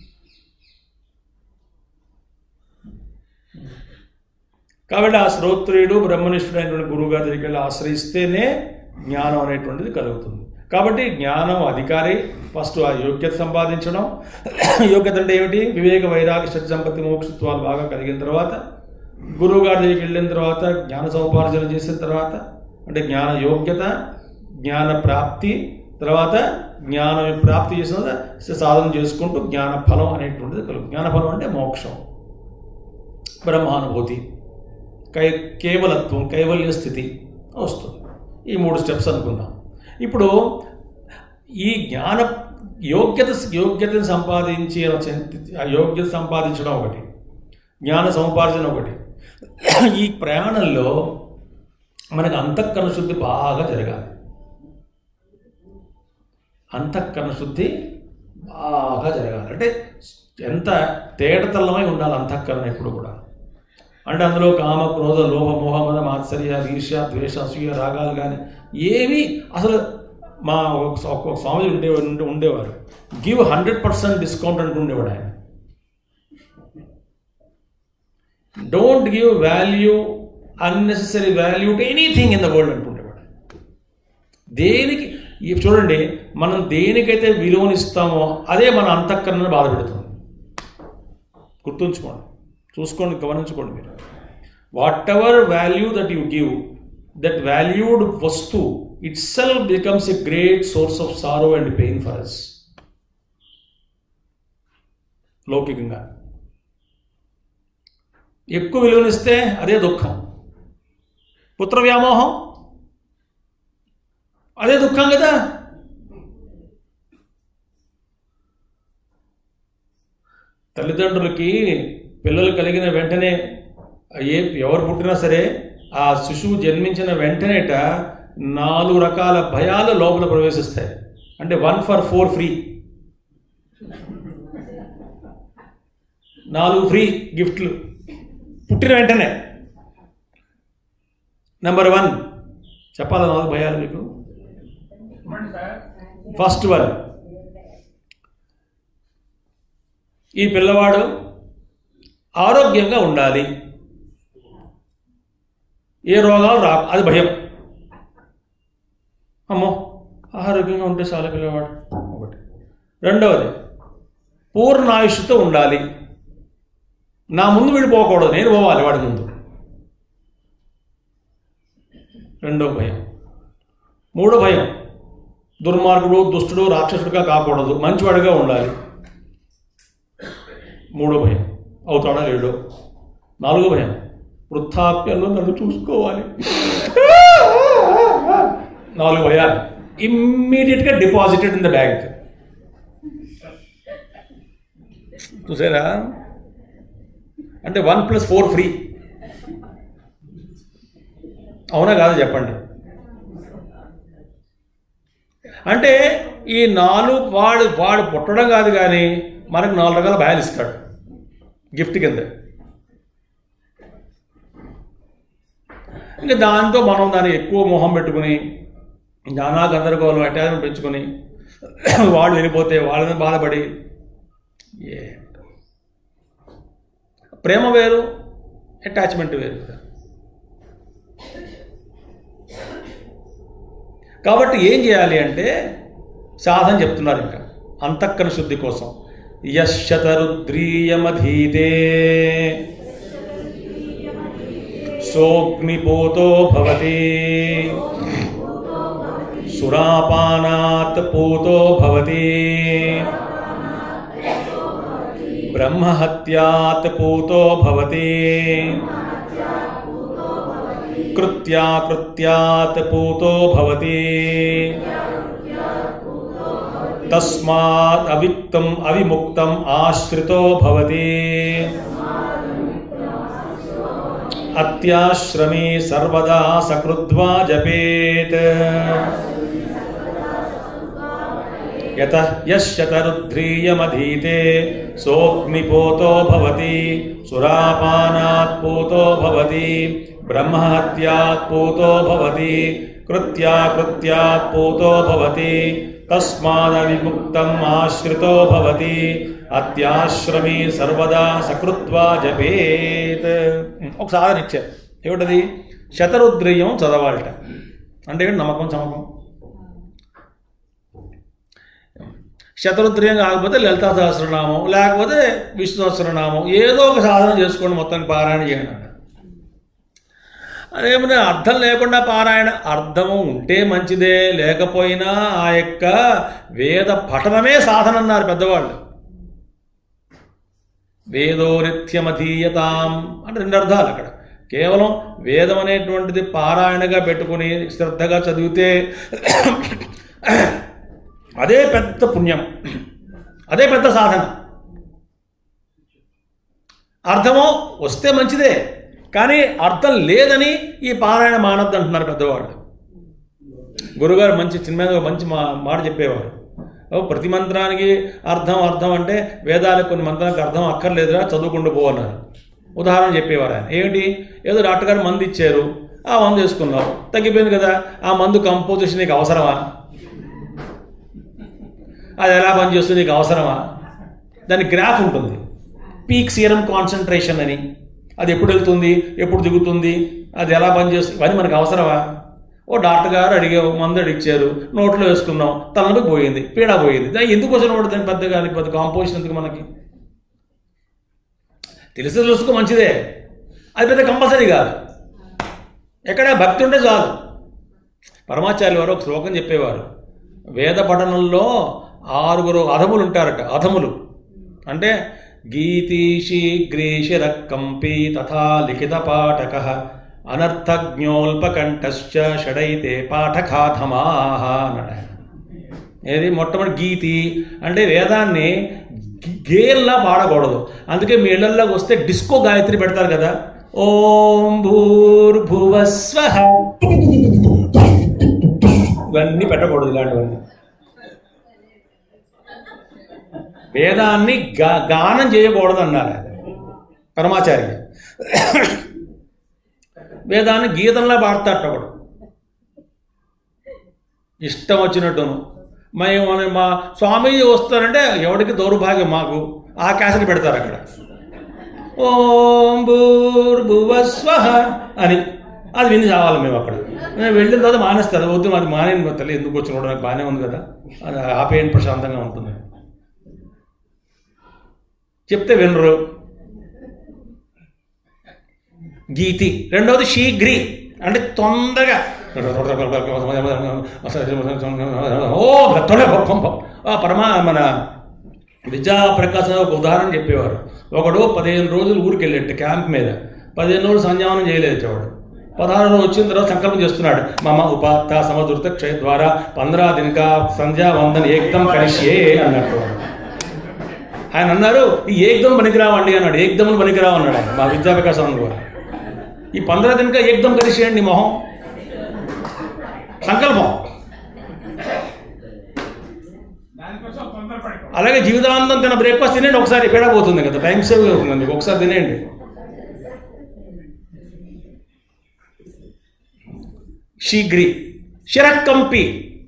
కాబట్టి ఆ శ్రోత్రియుడు బ్రహ్మనిష్ఠుడైనటువంటి గురువు గారి దగ్గరికి వెళ్ళి ఆశ్రయిస్తేనే జ్ఞానం అనేటువంటిది కలుగుతుంది కాబట్టి జ్ఞానం అధికారి ఫస్ట్ ఆ యోగ్యత సంపాదించడం యోగ్యత అంటే ఏమిటి వివేక వైరాగ షట్ సంపత్తి మోక్షత్వాలు బాగా కలిగిన తర్వాత గురువు గారి దగ్గరికి వెళ్ళిన తర్వాత జ్ఞాన సముపార్జన చేసిన తర్వాత అంటే జ్ఞాన యోగ్యత జ్ఞాన ప్రాప్తి తర్వాత జ్ఞానం ప్రాప్తి చేసిన తర్వాత సాధన చేసుకుంటూ జ్ఞాన ఫలం అనేటువంటిది కలుగు జ్ఞాన ఫలం అంటే మోక్షం బ్రహ్మానుభూతి కై కేవలత్వం కైవల్య స్థితి వస్తుంది ఈ మూడు స్టెప్స్ అనుకుందాం ఇప్పుడు ఈ జ్ఞాన యోగ్యత యోగ్యతను సంపాదించి ఆ యోగ్యత సంపాదించడం ఒకటి జ్ఞాన సముపార్జన ఒకటి ఈ ప్రయాణంలో మనకు అంతఃకరణ శుద్ధి బాగా జరగాలి అంతఃకరణ శుద్ధి బాగా జరగాలి అంటే ఎంత తేటతల్లమై ఉండాలి అంతఃకరణ ఎప్పుడు కూడా అంటే అందులో కామ క్రోధ లోభ మోహ మద మాత్సర్య ఈర్ష్య ద్వేష అసూయ రాగాలు కానీ ఏవి అసలు మా ఒక ఒక స్వామి ఉండే ఉండే- ఉండేవారు గివ్ హండ్రెడ్ పర్సెంట్ డిస్కౌంట్ అంటూ ఉండేవాడు ఆయన don't give value unnecessary value to anything in the world అనుకుంటేవాడు దేనికి ఈ చూడండి మనం దేనికైతే విలువనిస్తామో అదే మన అంతఃకరణను బాధ పెడుతుంది గుర్తుంచుకోండి చూసుకోండి గమనించుకోండి మీరు whatever value that you give that valued వస్తు itself becomes a great source of sorrow and pain for us లౌకికంగా ఎక్కువ విలువనిస్తే అదే దుఃఖం పుత్ర వ్యామోహం అదే దుఃఖం కదా తల్లిదండ్రులకి పిల్లలు కలిగిన వెంటనే ఏ ఎవరు పుట్టినా సరే ఆ శిశువు జన్మించిన వెంటనేట నాలుగు రకాల భయాలు లోపల ప్రవేశిస్తాయి అంటే వన్ ఫర్ ఫోర్ ఫ్రీ నాలుగు ఫ్రీ గిఫ్ట్లు పుట్టిన వెంటనే నెంబర్ వన్ చెప్పాలా నాలుగు భయాలు మీకు ఫస్ట్ వన్ ఈ పిల్లవాడు ఆరోగ్యంగా ఉండాలి ఏ రోగాలు రా అది భయం అమ్మో ఆరోగ్యంగా ఉంటే చాలా పిల్లవాడు ఒకటి రెండవది పూర్ణ ఆయుష్తో ఉండాలి నా ముందు వెళ్ళిపోకూడదు నేను పోవాలి వాడి ముందు రెండో భయం మూడో భయం దుర్మార్గుడు దుష్టుడు రాక్షసుడుగా కాకూడదు మంచివాడిగా ఉండాలి మూడో భయం అవుతాడా లేడు నాలుగో భయం వృద్ధాప్యంలో నన్ను చూసుకోవాలి నాలుగు భయాలు ఇమ్మీడియట్గా డిపాజిటెడ్ ఇన్ ద బ్యాంక్ చూసారా అంటే వన్ ప్లస్ ఫోర్ ఫ్రీ అవునా కాదు చెప్పండి అంటే ఈ నాలుగు వాడు వాడు పుట్టడం కాదు కానీ మనకు నాలుగు రకాల భయాలు ఇస్తాడు గిఫ్ట్ కింద ఇంకా దాంతో మనం దాన్ని ఎక్కువ మొహం పెట్టుకుని నానా గందరగోళం అటాచ్మెంట్ పెంచుకొని వాళ్ళు వెళ్ళిపోతే వాళ్ళని బాధపడి ఏ ప్రేమ వేరు అటాచ్మెంట్ వేరు కదా కాబట్టి ఏం చేయాలి అంటే సాధన చెప్తున్నారు ఇంకా అంతఃకరణ శుద్ధి కోసం యశతరుద్రీయమధీతే సోగ్నిపోతో భవతి సురాపానాత్ పూతో భవతి బ్రహ్మహత్యాత్ పూతో భవతి కృత్యాకృత్యాత్ పూతో భవతి తస్మాత్ అవిక్తం అవిముక్తం ఆశ్రితో భవతి అత్యాశ్రమే సర్వదా సకృద్వా జపేత్ యత యశతరుద్రీయమధీతే సోగ్నిపోతో భవతి సురాపానాత్ పూతో భవతి బ్రహ్మహత్యాత్ పూతో భవతి కృత్యాకృత్యాత్ పూతో భవతి తస్మాదవిముక్తం ఆశ్రితో భవతి అత్యాశ్రమే సర్వదా సకృత్వా జపేత్ ఒక సాధన ఇచ్చారు ఏమిటది శతరుద్రీయం చదవాలట అంటే ఏంటి నమ్మకం చమకం శతరుద్రీయం కాకపోతే లలితా సహస్రనామం లేకపోతే విష్ణు సహస్రనామం ఏదో ఒక సాధన చేసుకోండి మొత్తానికి పారాయణ చేయండి అన్నాడు అదేమన్నా అర్థం లేకుండా పారాయణ అర్థము ఉంటే మంచిదే లేకపోయినా ఆ యొక్క వేద పఠనమే సాధన అన్నారు పెద్దవాళ్ళు వేదో నిత్యమధీయతాం అంటే రెండు అర్థాలు అక్కడ కేవలం వేదం అనేటువంటిది పారాయణగా పెట్టుకుని శ్రద్ధగా చదివితే అదే పెద్ద పుణ్యం అదే పెద్ద సాధన అర్థమో వస్తే మంచిదే కానీ అర్థం లేదని ఈ పారాయణ మానద్దు అంటున్నారు పెద్దవాళ్ళు గురుగారు మంచి చిన్న మంచి మా మాట చెప్పేవారు ఓ ప్రతి మంత్రానికి అర్థం అర్థం అంటే వేదాలకు కొన్ని మంత్రానికి అర్థం అక్కర్లేదురా చదువుకుంటూ పో అన్నారు ఉదాహరణ చెప్పేవారు ఆయన ఏమిటి ఏదో డాక్టర్ గారు మందు ఇచ్చారు ఆ మందు వేసుకున్నావు తగ్గిపోయింది కదా ఆ మందు కంపోజిషన్ నీకు అవసరమా అది ఎలా పనిచేస్తుంది నీకు అవసరమా దాని గ్రాఫ్ ఉంటుంది పీక్ సీరం కాన్సన్ట్రేషన్ అని అది ఎప్పుడు వెళ్తుంది ఎప్పుడు దిగుతుంది అది ఎలా పనిచేస్తుంది ఇవన్నీ మనకు అవసరమా ఓ డాక్టర్ గారు అడిగే మందు అడిగారు నోట్లో వేసుకున్నాం తలనొప్పి పోయింది పీడ పోయింది దాన్ని ఎందుకు వచ్చిన కూడా దాని పెద్దగా అది పెద్ద కాంపోజిషన్ ఎందుకు మనకి తెలిసి తెలుసుకో మంచిదే అది పెద్ద కంపల్సరీ కాదు ఎక్కడ భక్తి ఉంటే చాలు పరమాచార్య వారు ఒక శ్లోకం చెప్పేవారు వేద పఠనంలో ఆరుగురు అధములు ఉంటారట అధములు అంటే గీతి శీఘ్రీశిర కంపి తథా లిఖిత పాఠక అనర్థజ్ఞోల్పకంఠశ్చ షడైతే పాఠకాధమాహ అన్నాడు ఆయన. ఏది మొట్టమొదటి గీతి అంటే వేదాన్ని గి- గేల్లా పాడకూడదు అందుకే మీ ఇళ్లలోకి వస్తే డిస్కో గాయత్రి పెడతారు కదా ఓం భూర్భువస్వ ఇవన్నీ పెట్టకూడదు ఇలాంటివన్నీ వేదాన్ని గా గానం చేయకూడదు అన్నారు ఆయన. పరమాచార్య వేదాన్ని గీతంలా పాడతాట ఒకడు ఇష్టం వచ్చినట్టును మేము మన- మా స్వామీజీ వస్తారంటే ఎవడికి దౌర్భాగ్యం మాకు ఆ క్యాసెట్ పెడతారు అక్కడ ఓం భూర్భువస్వ అని అది విని చావాలి మేము అక్కడ మేము వెళ్ళిన తర్వాత మానేస్తారు వద్దు అది మానేది తల్లి ఎందుకు వచ్చిన కూడా నాకు బాగానే ఉంది కదా అది ఆపేయండి ప్రశాంతంగా ఉంటుంది చెప్తే వినరు గీతి రెండవది శీఘ్రి అంటే తొందరగా ఓ తొందర ఆ పరమా మన విద్యాప్రకాశం ఒక ఉదాహరణ చెప్పేవారు ఒకడు పదిహేను రోజులు ఊరికి వెళ్ళేట్టు క్యాంప్ మీద పదిహేను రోజులు సంధ్యావనం చేయలేదు వాడు పదహారు రోజు వచ్చిన తర్వాత సంకల్పం చేస్తున్నాడు మమ ఉపాత్త సమదుర్త క్షయ ద్వారా పంద్రా దినక సంధ్యా వందన్ ఏకదం కలిషే అన్నట్టు వాడు ఆయన అన్నారు ఈ ఏకదం పనికిరావండి అన్నాడు ఏకదములు పనికిరావు అన్నాడు ఆయన మా విద్యాప్రకాశం కూడా ఈ పంద్రా దినక ఏకదం కలిసేయండి మొహం సంకల్పం దానికోసం తొందరపడి అలాగే జీవితాంతం తిన బ్రేక్ఫాస్ట్ తినండి ఒకసారి పీడ పోతుంది కదా టైం సేవ్ అవుతుంది మీకు ఒకసారి తినేయండి శీఘ్రి శిరకంపి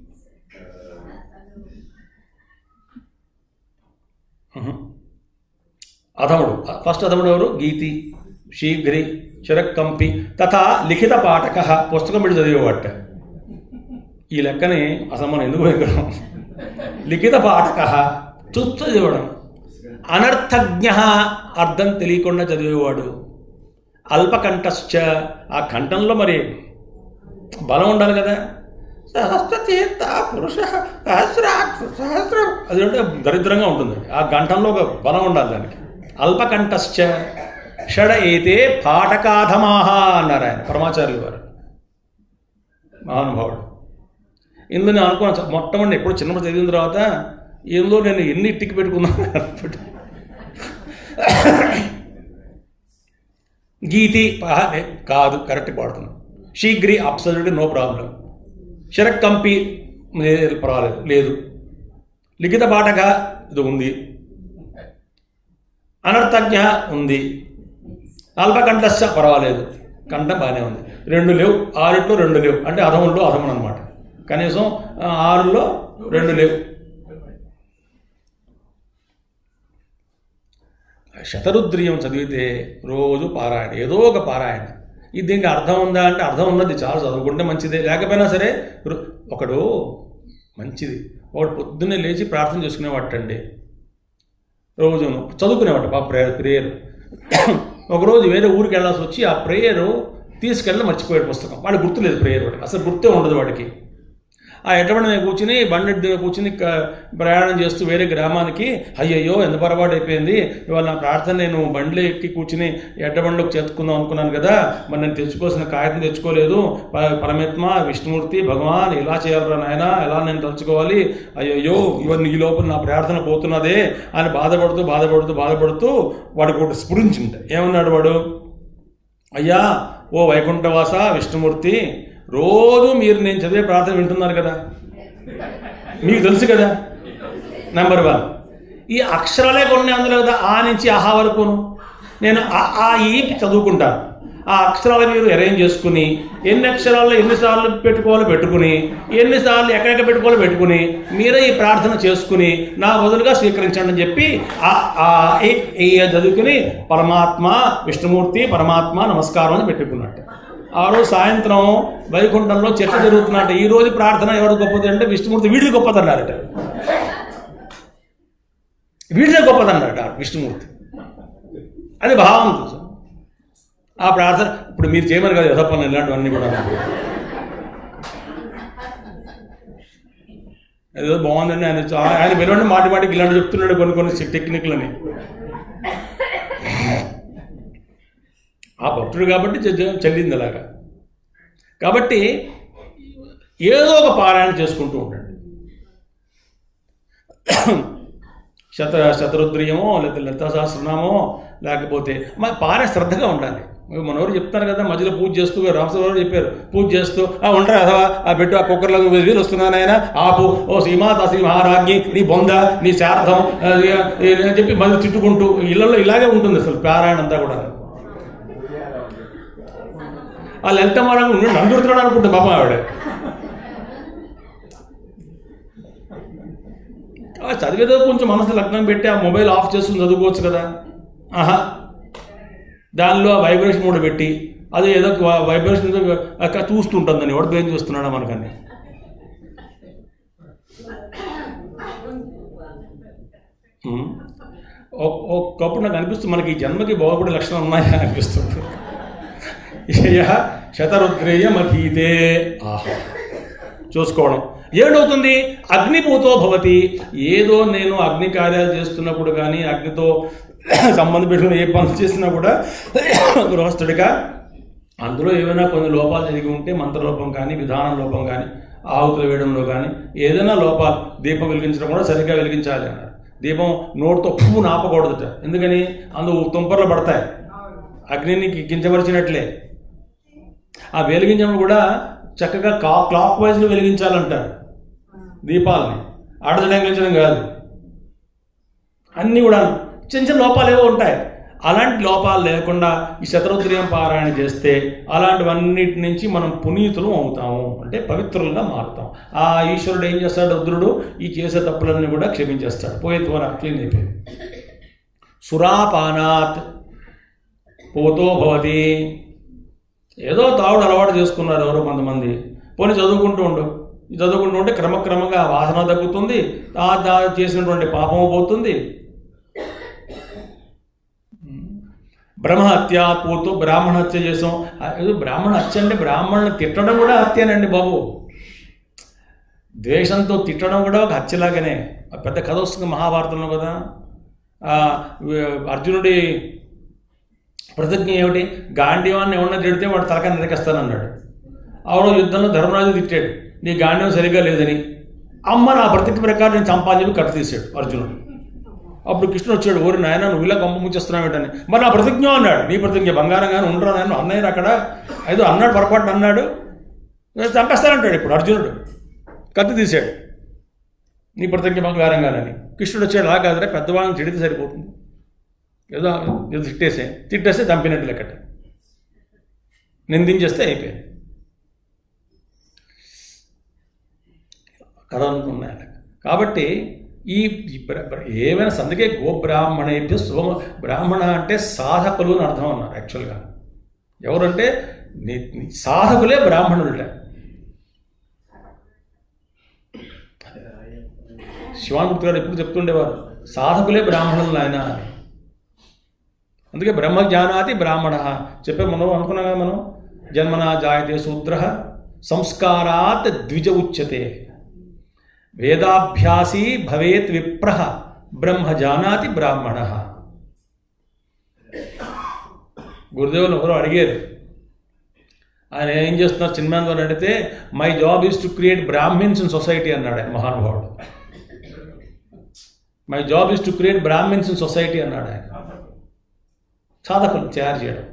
అధముడు ఫస్ట్ అధముడు ఎవరు గీతి శీఘ్రి శిరకంపి తథా లిఖిత పాఠక పుస్తకం పెట్టి చదివేవాట ఈ లెక్కని అసలు మనం ఎందుకు వెళ్తున్నాం లిఖిత పాఠక చూస్తూ చదివడం అనర్థజ్ఞ అర్థం తెలియకుండా చదివేవాడు అల్పకంఠశ్చ ఆ కంఠంలో మరి బలం ఉండాలి కదా సహస్రతీర్థ పురుష సహస్రాక్ష సహస్రం అది అంటే దరిద్రంగా ఉంటుంది ఆ కంఠంలో ఒక బలం ఉండాలి దానికి అల్పకంఠశ్చ షడ ఏతే పాఠకాధమాహ అన్నారు ఆయన పరమాచార్యులు వారు మహానుభావుడు ఇందులో నేను అనుకున్నాను మొట్టమొదటి ఎప్పుడు చిన్నప్పుడు చదివిన తర్వాత ఏందో నేను ఎన్ని టిక్ పెట్టుకున్నాను అనుకుంటా. గీతి పహ ఏ, కాదు కరెక్ట్ పాడుతున్నాను శీఘ్రి అబ్సల్యూట్ నో ప్రాబ్లం శరక్ కంపి లేదు, పర్వాలేదు లేదు లిఖిత పాఠక ఇది ఉంది అనర్థజ్ఞ ఉంది అల్పకంఠస్థ పర్వాలేదు కంఠం బాగానే ఉంది రెండు లేవు ఆరిట్లో రెండు లేవు అంటే అధముల్లో అధములు అనమాట కనీసం ఆ, ఆరులో రెండు లేవు శతరుద్రియం చదివితే రోజు పారాయణ ఏదో ఒక పారాయణ ఇది దీనికి అర్థం ఉందా అంటే అర్థం ఉన్నది చాలా చదువుకుంటే మంచిదే లేకపోయినా సరే రు- ఒకడు మంచిది ఒకడు పొద్దున్నే లేచి ప్రార్థన చేసుకునేవాటండి రోజును చదువుకునేవాట పా ప్రేయర్ ప్రేయర్ ఒకరోజు వేరే ఊరికి వెళ్ళాల్సి వచ్చి ఆ ప్రేయర్ తీసుకెళ్ళి మర్చిపోయాడు పుస్తకం వాడికి గుర్తులేదు ప్రేయర్ వాడికి అసలు గుర్తే ఉండదు వాడికి ఆ ఎటువంటి మీద కూర్చుని బండి మీద కూర్చుని క- ప్రయాణం చేస్తూ వేరే గ్రామానికి అయ్యయ్యో ఎంత పొరపాటు అయిపోయింది ఇవాళ నా ప్రార్థన నేను బండిలో ఎక్కి కూర్చుని ఎడ్డబండిలోకి చేర్చుకుందాం అనుకున్నాను కదా మరి నేను తెచ్చుకోవాల్సిన కాగితం తెచ్చుకోలేదు ప- పరమాత్మ విష్ణుమూర్తి భగవాన్ ఇలా చేయాలరా నాయన ఎలా నేను తలుచుకోవాలి అయ్యయ్యో ఇవన్నీ ఈ లోపల నా ప్రార్థన పోతున్నదే అని బాధపడుతూ బాధపడుతూ బాధపడుతూ వాడికి ఒకటి స్ఫురించింది ఏమన్నాడు వాడు అయ్యా ఓ వైకుంఠవాస విష్ణుమూర్తి రోజు మీరు నేను చదివే ప్రార్థన వింటున్నారు కదా మీకు తెలుసు కదా నెంబర్ వన్ ఈ అక్షరాలే కొన్ని అందులో కదా ఆ నుంచి ఆహా వరకును నేను ఆ ఆ ఈ చదువుకుంటాను ఆ అక్షరాలు మీరు అరేంజ్ చేసుకుని ఎన్ని అక్షరాలు ఎన్నిసార్లు పెట్టుకోవాలో పెట్టుకుని ఎన్నిసార్లు ఎక్కడెక్కడ పెట్టుకోవాలో పెట్టుకుని మీరే ఈ ప్రార్థన చేసుకుని నా బదులుగా స్వీకరించండి అని చెప్పి ఆ- ఆ ఏ- ఏ చదువుకుని పరమాత్మ విష్ణుమూర్తి పరమాత్మ నమస్కారం అని పెట్టుకున్నట్టు ఆ రోజు సాయంత్రం వైకుంఠంలో చర్చ జరుగుతున్నట్టు ఈ రోజు ప్రార్థన ఎవరు గొప్పది అంటే విష్ణుమూర్తి వీడిది గొప్పదన్నారట వీడిదే గొప్పదన్నారట విష్ణుమూర్తి అది భావం చూసాం ఆ ప్రార్థన ఇప్పుడు మీరు చేయమని కదా యథపనులు ఇలాంటివన్నీ కూడా ఏదో బాగుందండి ఆయన చా- ఆయన పిలవండి మాటి మాటికి ఇలాంటి చెప్తున్నాడు కొన్ని కొన్ని టెక్నిక్లని ఆ భక్తుడు కాబట్టి చె- చె- చెల్లింది అలాగా కాబట్టి ఏదో ఒక పారాయణ చేసుకుంటూ ఉండండి శత శతరుద్రియమో లేదా లలితా సహస్రనామో లేకపోతే మరి పారాయణ శ్రద్ధగా ఉండాలి మనవరు చెప్తారు కదా మధ్యలో పూజ చేస్తూ రామసభ చెప్పారు పూజ చేస్తూ ఆ ఉంటారా అథవా ఆ పెట్టు ఆ కుక్కర్లో వీలు వస్తున్నాను ఆయన ఆపు ఓ శ్రీమాత శ్రీ మహారాజ్ఞి నీ బొంద నీ శార్థం ఆ, ఏ, అని చెప్పి మళ్ళీ తిట్టుకుంటూ ఇళ్లలో ఇలాగే ఉంటుంది అసలు పారాయణ అంతా కూడా ఆ లలిత మారంగా ఉండి నందుడుతున్నాడు అనుకుంటుంది పాపం ఆవిడ ఆ చదివేదో కొంచెం మనసు లగ్నం పెట్టి ఆ మొబైల్ ఆఫ్ చేసుకుని చదువుకోవచ్చు కదా ఆహా దానిలో ఆ వైబ్రేషన్ కూడా పెట్టి అది ఏదో వైబ్రేషన్ అక్కడ చూస్తుంటుందని ఎవడు బ్రెయిన్ చూస్తున్నాడా మనకని ఉమ్. ఒక్- ఒక్కప్పుడు నాకు అనిపిస్తుంది మనకి ఈ జన్మకి బాగుపడే లక్షణాలు ఉన్నాయా అనిపిస్తుంది యయ శతరుద్రేయమధీతే ఆహా చూసుకోవడం ఏడవుతుంది అగ్నిభూతో భవతి ఏదో నేను అగ్ని కార్యాలు చేస్తున్నప్పుడు కానీ అగ్నితో సంబంధం పెట్టుకుని ఏ పనులు చేసినా కూడా గృహస్థుడిగా అందులో ఏమైనా కొన్ని లోపాలు జరిగి ఉంటే మంత్రలోపం కానీ విధానం లోపం కానీ ఆహుతులు వేయడంలో కానీ ఏదైనా లోపాలు దీపం వెలిగించడం కూడా సరిగ్గా వెలిగించాలి అన్నారు దీపం నోటితో పువ్వు నాపకూడదట ఎందుకని అందు తుంపర్లు పడతాయి అగ్నిని కించపరిచినట్లే ఆ వెలిగించడం కూడా చక్కగా కా క్లాక్ వైజ్లో వెలిగించాలంటారు దీపాలని ఆడదడం వెలిగించడం కాదు అన్నీ కూడా చిన్న చిన్న లోపాలు ఏవో ఉంటాయి అలాంటి లోపాలు లేకుండా ఈ శతరుద్రియం పారాయణ చేస్తే అలాంటివన్నిటి నుంచి మనం పునీతులు అవుతాము అంటే పవిత్రులుగా మారుతాం ఆ ఈశ్వరుడు ఏం చేస్తాడు రుద్రుడు ఈ చేసే తప్పులన్నీ కూడా క్షమించేస్తాడు పోయే ద్వారా క్లీన్ అయిపోయింది సురాపానాత్ పోతో భవతి ఏదో తాగుడు అలవాటు చేసుకున్నారు ఎవరో కొంతమంది పోనీ చదువుకుంటూ ఉండు ఈ చదువుకుంటూ ఉంటే క్రమక్రమంగా ఆ వాసన తగ్గుతుంది ఆ దా చేసినటువంటి పాపము పోతుంది బ్రహ్మహత్య పూర్తో బ్రాహ్మణ హత్య చేసాం ఆ, ఏదో బ్రాహ్మణ హత్య అంటే బ్రాహ్మణుని తిట్టడం కూడా హత్యనండి బాబు ద్వేషంతో తిట్టడం కూడా ఒక హత్యలాగానే ఆ పెద్ద కథ వస్తుంది మహాభారతంలో కదా ఆ, వి- అర్జునుడి ప్రతిజ్ఞ ఏమిటి గాంధీవాన్ని ఎవరన్నా తిడితే వాడు తలకాయ నరికేస్తానన్నాడు ఆవిడ యుద్ధంలో ధర్మరాజు తిట్టాడు నీ గాంధీవం సరిగ్గా లేదని అమ్మ నా ప్రతిజ్ఞ ప్రకారం నేను చంపాలని చెప్పి కట్టు తీశాడు అర్జునుడు అప్పుడు కృష్ణుడు వచ్చాడు ఓరి నాయన నువ్వు ఇలా గొప్ప ముంచేస్తున్నావేటని మరి నా ప్రతిజ్ఞ అన్నాడు నీ ప్రతిజ్ఞ బంగారంగానే ఉండరా నేను అన్నయ్య అక్కడ ఏదో అన్నాడు పొరపాటున అన్నాడు నేను చంపేస్తానంటాడు ఇప్పుడు అర్జునుడు కత్తి తీశాడు నీ ప్రతిజ్ఞ బంగారంగానని కృష్ణుడు వచ్చాడు అలా కాదురా పెద్దవాళ్ళని తిడితే సరిపోతుంది ఏదో ఏదో తిట్టేసే తిట్టేస్తే చంపినట్టు లెక్కట నిందించేస్తే అయిపోయింది కథ ఉన్నాయి అలా. కాబట్టి ఈ ఈ బ్ర- బ్ర- ఏమైనా అందుకే గోబ్రాహ్మణేభ్య సోమ బ్రాహ్మణ అంటే సాధకులు అని అర్థం అన్నారు యాక్చువల్గా ఎవరంటే ని- ని- సాధకులే బ్రాహ్మణులట శివానుమూర్తి గారు ఎప్పుడు చెప్తుండేవారు సాధకులే బ్రాహ్మణులు ఆయన అని అందుకే బ్రహ్మజ్ఞానాతి బ్రాహ్మణ చెప్పే మనం అనుకున్నాం కదా మనం జన్మనా జాయతే శూద్ర సంస్కారాత్ ద్విజ ఉచ్యతే వేదాభ్యాసీ భవేత్ విప్ర బ్రహ్మ జానాతి బ్రాహ్మణ గురుదేవులు ఎవరో అడిగారు ఆయన ఏం చేస్తున్నారు చిన్మాన్ అని అడిగితే my job is to create Brahmins in society అన్నాడు ఆయన మహానుభావుడు my job is to create Brahmins in society అన్నాడు ఆయన సాధకులు తయారు చేయడం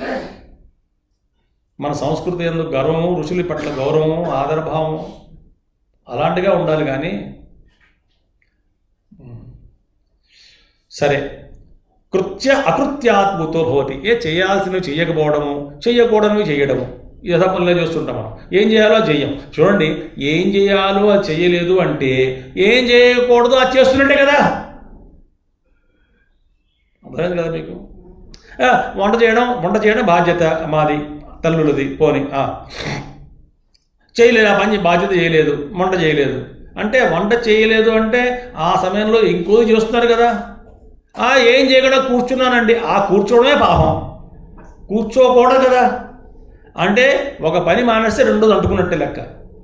మన సంస్కృతి ఎందుకు గర్వము ఋషుల పట్ల గౌరవము ఆదరభావము అలాంటిగా ఉండాలి కానీ సరే కృత్య అకృత్యాత్మతో భవతి ఏ చేయాల్సినవి చేయకపోవడము చెయ్యకూడనివి చేయడము ఈ యథా పనులే చేస్తుంటాం మనం ఏం చేయాలో చెయ్యం చూడండి ఏం చేయాలో అది చెయ్యలేదు అంటే ఏం చేయకూడదు అది చేస్తున్నట్టే కదా అర్థమైంది కదా మీకు ఆ, వంట చేయడం వంట చేయడం బాధ్యత మాది తల్లులది పోని ఆ. చేయలేదు ఆ పని బాధ్యత చేయలేదు వంట చేయలేదు అంటే వంట చేయలేదు అంటే ఆ సమయంలో ఇంకో చేస్తున్నారు కదా ఆ ఏం చేయకుండా కూర్చున్నానండి ఆ కూర్చోవడమే పాపం కూర్చోకూడదు కదా అంటే ఒక పని మానేస్తే రెండోది అంటుకున్నట్టే లెక్క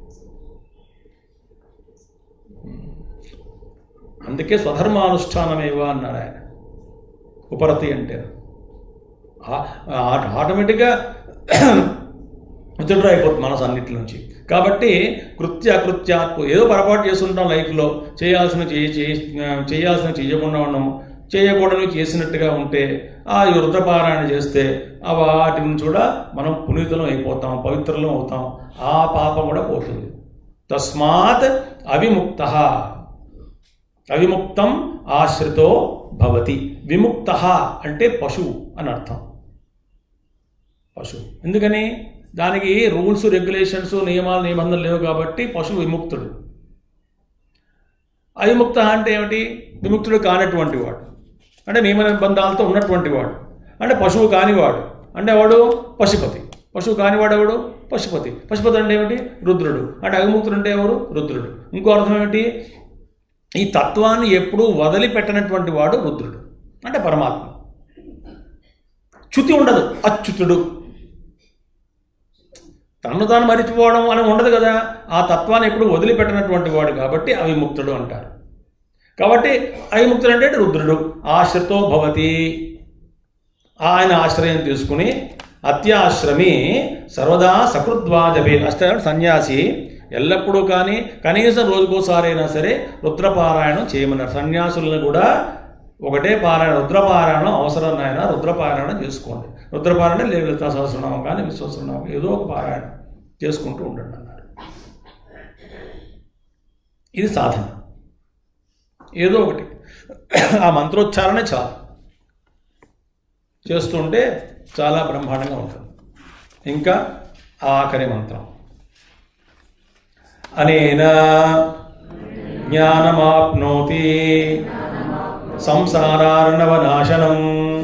అందుకే స్వధర్మానుష్ఠానమేవా అన్నారు ఆయన ఉపరతి అంటే ఆ- ఆ- ఆటోమేటిక్గా విత్డ్రా అయిపోతుంది మనసు అన్నిటి నుంచి కాబట్టి కృత్య అకృత్యాత్మ ఏదో పొరపాటు చేస్తుంటాం లైఫ్లో చేయాల్సిన చేయ చేయ- చేయాల్సిన చేయకుండా ఉండము చేయకూడనివి చేసినట్టుగా ఉంటే ఆ ఈ రుద్రపారాయణ చేస్తే ఆ వాటి నుంచి కూడా మనం పునీతులం అయిపోతాం పవిత్రులం అవుతాం ఆ పాపం కూడా పోతుంది తస్మాత్ అవిముక్త అవిముక్తం ఆశ్రితో భవతి విముక్త అంటే పశువు అని అర్థం పశువు ఎందుకని దానికి రూల్స్ రెగ్యులేషన్స్ నియమాలు నిబంధనలు లేవు కాబట్టి పశువు విముక్తుడు అవిముక్త అంటే ఏమిటి విముక్తుడు కానటువంటి వాడు అంటే నియమ నిబంధనలతో ఉన్నటువంటి వాడు అంటే పశువు కానివాడు అంటే వాడు పశుపతి పశువు కానివాడు ఎవడు పశుపతి పశుపతి అంటే ఏమిటి రుద్రుడు అంటే అవిముక్తుడు అంటే ఎవరు రుద్రుడు ఇంకో అర్థం ఏమిటి ఈ తత్వాన్ని ఎప్పుడూ వదిలిపెట్టనటువంటి వాడు రుద్రుడు అంటే పరమాత్మ చ్యుతి ఉండదు అచ్యుతుడు తన్ను తాను మరిచిపోవడం అని ఉండదు కదా ఆ తత్వాన్ని ఎప్పుడు వదిలిపెట్టనటువంటి వాడు కాబట్టి అవిముక్తుడు అంటారు కాబట్టి అవిముక్తుడు అంటే రుద్రుడు ఆశ్రితో భవతి ఆయన ఆశ్రయం తీసుకుని అత్యాశ్రమి సర్వదా సకృద్వాజపే అష్ట సన్యాసి ఎల్లప్పుడూ కానీ కనీసం రోజుకోసారైనా సరే రుద్రపారాయణం చేయమన్నారు సన్యాసులను కూడా ఒకటే పారాయణ రుద్రపారాయణం అవసరం నాయన రుద్రపారాయణం చేసుకోండి రుద్రపారాయణ లేదు లలితా సహస్రనామం కానీ విశ్వసనామం ఏదో ఒక పారాయణం చేసుకుంటూ ఉండండి అన్నారు ఇది సాధన ఏదో ఒకటి ఆ మంత్రోచ్చారణే చాలు చేస్తుంటే చాలా బ్రహ్మాండంగా ఉంటుంది ఇంకా ఆఖరి మంత్రం అనేన జ్ఞానమాప్నోతి సంసారార్ణవనాశనం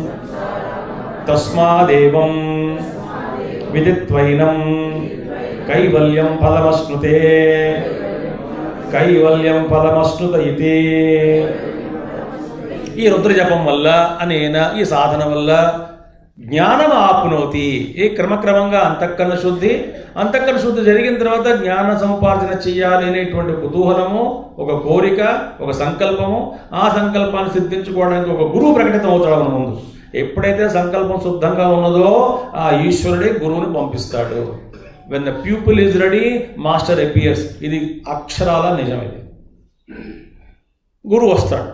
తస్మాదేవం విదిత్వైనం కైవల్యం ఫలమశ్నుతే కైవల్యం ఫలమశ్నుత ఇది ఈ రుద్రజపం వల్ల అనేన ఈ సాధన వల్ల జ్ఞానం ఆపునోతి ఈ క్రమక్రమంగా అంతఃకరణ శుద్ధి అంతఃకరణ శుద్ధి జరిగిన తర్వాత జ్ఞాన సముపార్జన చెయ్యాలి అనేటువంటి కుతూహలము ఒక కోరిక ఒక సంకల్పము ఆ సంకల్పాన్ని సిద్ధించుకోవడానికి ఒక గురువు ప్రకటితం అవుతాడు మన ముందు ఎప్పుడైతే సంకల్పం శుద్ధంగా ఉన్నదో ఆ ఈశ్వరుడే గురువుని పంపిస్తాడు when the pupil is ready master appears ఇది అక్షరాల నిజం ఇది గురువు వస్తాడు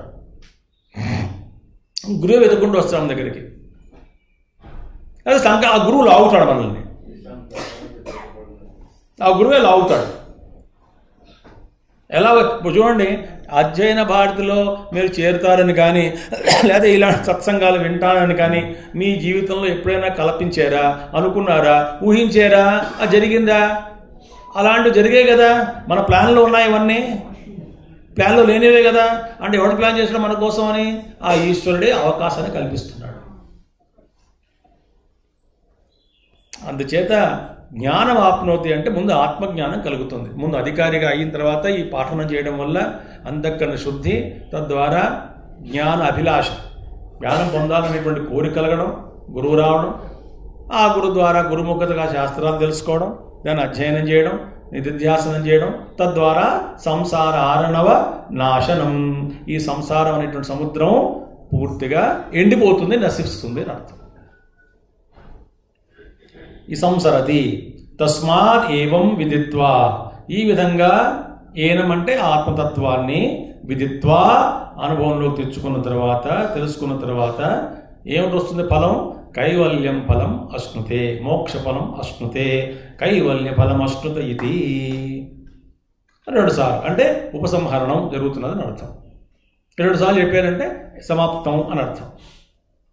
గురువు వెతుక్కుంటూ వస్తాడు మన దగ్గరికి అదే సంక ఆ గురువు లాగుతాడు మనల్ని ఆ గురువే లాగుతాడు ఎలా ఇప్పుడు చూడండి అధ్యయన భారతిలో మీరు చేరుతారని కానీ లేదా ఇలాంటి సత్సంగాలు వింటానని కానీ మీ జీవితంలో ఎప్పుడైనా కల్పించారా అనుకున్నారా ఊహించారా అది జరిగిందా అలాంటివి జరిగాయి కదా మన ప్లాన్లో ఉన్నాయి ఇవన్నీ ప్లాన్లో లేనివే కదా అంటే ఎవడు ప్లాన్ చేసిన మన కోసం అని ఆ ఈశ్వరుడే అవకాశాన్ని కల్పిస్తున్నాడు అందుచేత జ్ఞానం ఆప్నోతి అంటే ముందు ఆత్మజ్ఞానం కలుగుతుంది ముందు అధికారిగా అయిన తర్వాత ఈ పాఠనం చేయడం వల్ల అంతఃకరణ శుద్ధి తద్వారా జ్ఞాన అభిలాష జ్ఞానం పొందాలనేటువంటి కోరిక కలగడం గురువు రావడం ఆ గురు ద్వారా గురుముఖతగా శాస్త్రాలు తెలుసుకోవడం దాన్ని అధ్యయనం చేయడం నిధిధ్యాసనం చేయడం తద్వారా సంసార ఆరణవ నాశనం ఈ సంసారం అనేటువంటి సముద్రం పూర్తిగా ఎండిపోతుంది నశిస్తుంది అని అర్థం ఈ సంసరతి తస్మాత్ ఏవం విదిత్వా ఈ విధంగా ఏనమంటే ఆత్మతత్వాన్ని విదిత్వా అనుభవంలోకి తెచ్చుకున్న తర్వాత తెలుసుకున్న తర్వాత ఏమిటి వస్తుంది ఫలం కైవల్యం ఫలం అశ్నుతే మోక్ష ఫలం అశ్నుతే కైవల్య ఫలం అశ్నుత ఇది రెండు సార్లు అంటే ఉపసంహరణం జరుగుతున్నదని అర్థం రెండు సార్లు చెప్పారంటే సమాప్తం అని అర్థం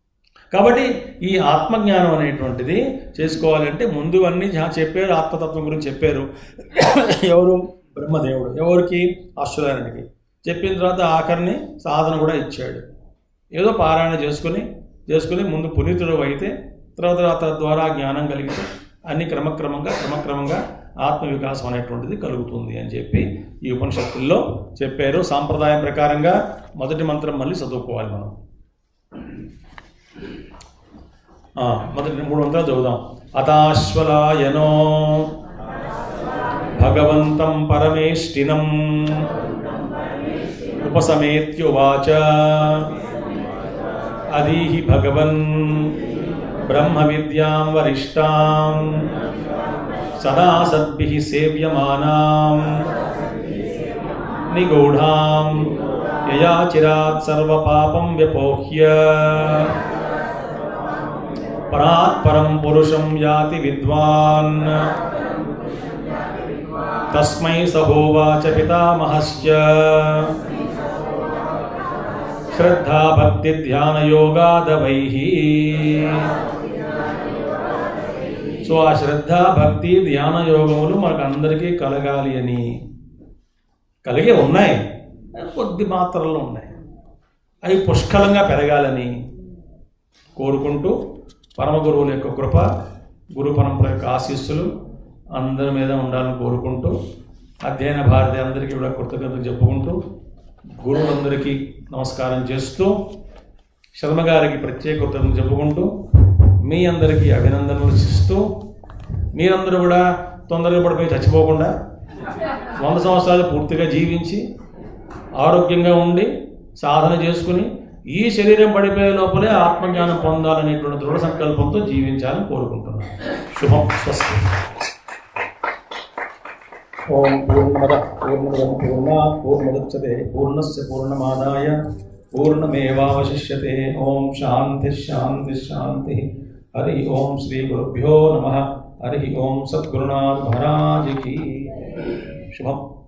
కాబట్టి ఈ ఆత్మజ్ఞానం అనేటువంటిది చేసుకోవాలంటే ముందు అన్నీ జా- చెప్పారు ఆత్మతత్వం గురించి చెప్పారు ఎవరు బ్రహ్మదేవుడు ఎవరికి అశ్వరానికి చెప్పిన తర్వాత ఆఖరిని సాధన కూడా ఇచ్చాడు ఏదో పారాయణ చేసుకుని చేసుకుని ముందు పునీతుడు అయితే తర్వాత తర్వాత ద్వారా జ్ఞానం కలిగితే అన్ని క్రమక్రమంగా క్రమక్రమంగా ఆత్మ వికాసం అనేటువంటిది కలుగుతుంది అని చెప్పి ఈ ఉపనిషత్తుల్లో చెప్పారు సాంప్రదాయం ప్రకారంగా మొదటి మంత్రం మళ్ళీ చదువుకోవాలి మనం ఆ, మొదటి మూడు మంత్రాలు చదువుదాం అతాశ్వలాయనో భగవంతం పరమేష్టినం ఉపసమేత్యువాచ అదీహి భగవన్ బ్రహ్మ విద్యాం వరిష్టాం సదా సద్భిః సేవ్యమానాం నిగూఢాం యయా చిరాత్ సర్వపాపం వ్యపోహ్య పరాత్ పరం పురుషం యాతి విద్వాన్ తస్మై సహోవాచ పితామహశ్చ శ్రద్ధా భక్తి ధ్యాన యోగాదవైః సో ఆ శ్రద్ధ భక్తి ధ్యాన యోగములు మనకు అందరికీ కలగాలి అని కలిగే ఉన్నాయి కొద్ది మాత్రలో ఉన్నాయి అవి పుష్కలంగా పెరగాలని కోరుకుంటూ పరమ గురువుల యొక్క కృప గురు పరంపర యొక్క ఆశీస్సులు అందరి మీద ఉండాలని కోరుకుంటూ అధ్యయన భారతి అందరికీ కూడా కృతజ్ఞతలు చెప్పుకుంటూ గురువులందరికీ నమస్కారం చేస్తూ శర్మ గారికి ప్రత్యేక కృతజ్ఞతలు చెప్పుకుంటూ మీ అందరికీ అభినందనలు ఇస్తూ మీరందరూ కూడా తొందరగా పడిపోయి చచ్చిపోకుండా వంద సంవత్సరాలు పూర్తిగా జీవించి ఆరోగ్యంగా ఉండి సాధన చేసుకుని ఈ శరీరం పడిపోయే లోపలే ఆత్మజ్ఞానం పొందాలనేటువంటి దృఢ సంకల్పంతో జీవించాలని కోరుకుంటున్నాను శుభం స్వస్తి ఓం పూర్ణమద పూర్ణమదం పూర్ణాత్ పూర్ణముదచ్చతే పూర్ణస్య పూర్ణమాదాయ పూర్ణమేవావశిష్యతే ఓం శాంతి శాంతి శాంతి హరి ఓం శ్రీ గురుభ్యో నమ హరి ఓం సద్గురునాథ్ మహారాజ్ కీ శుభం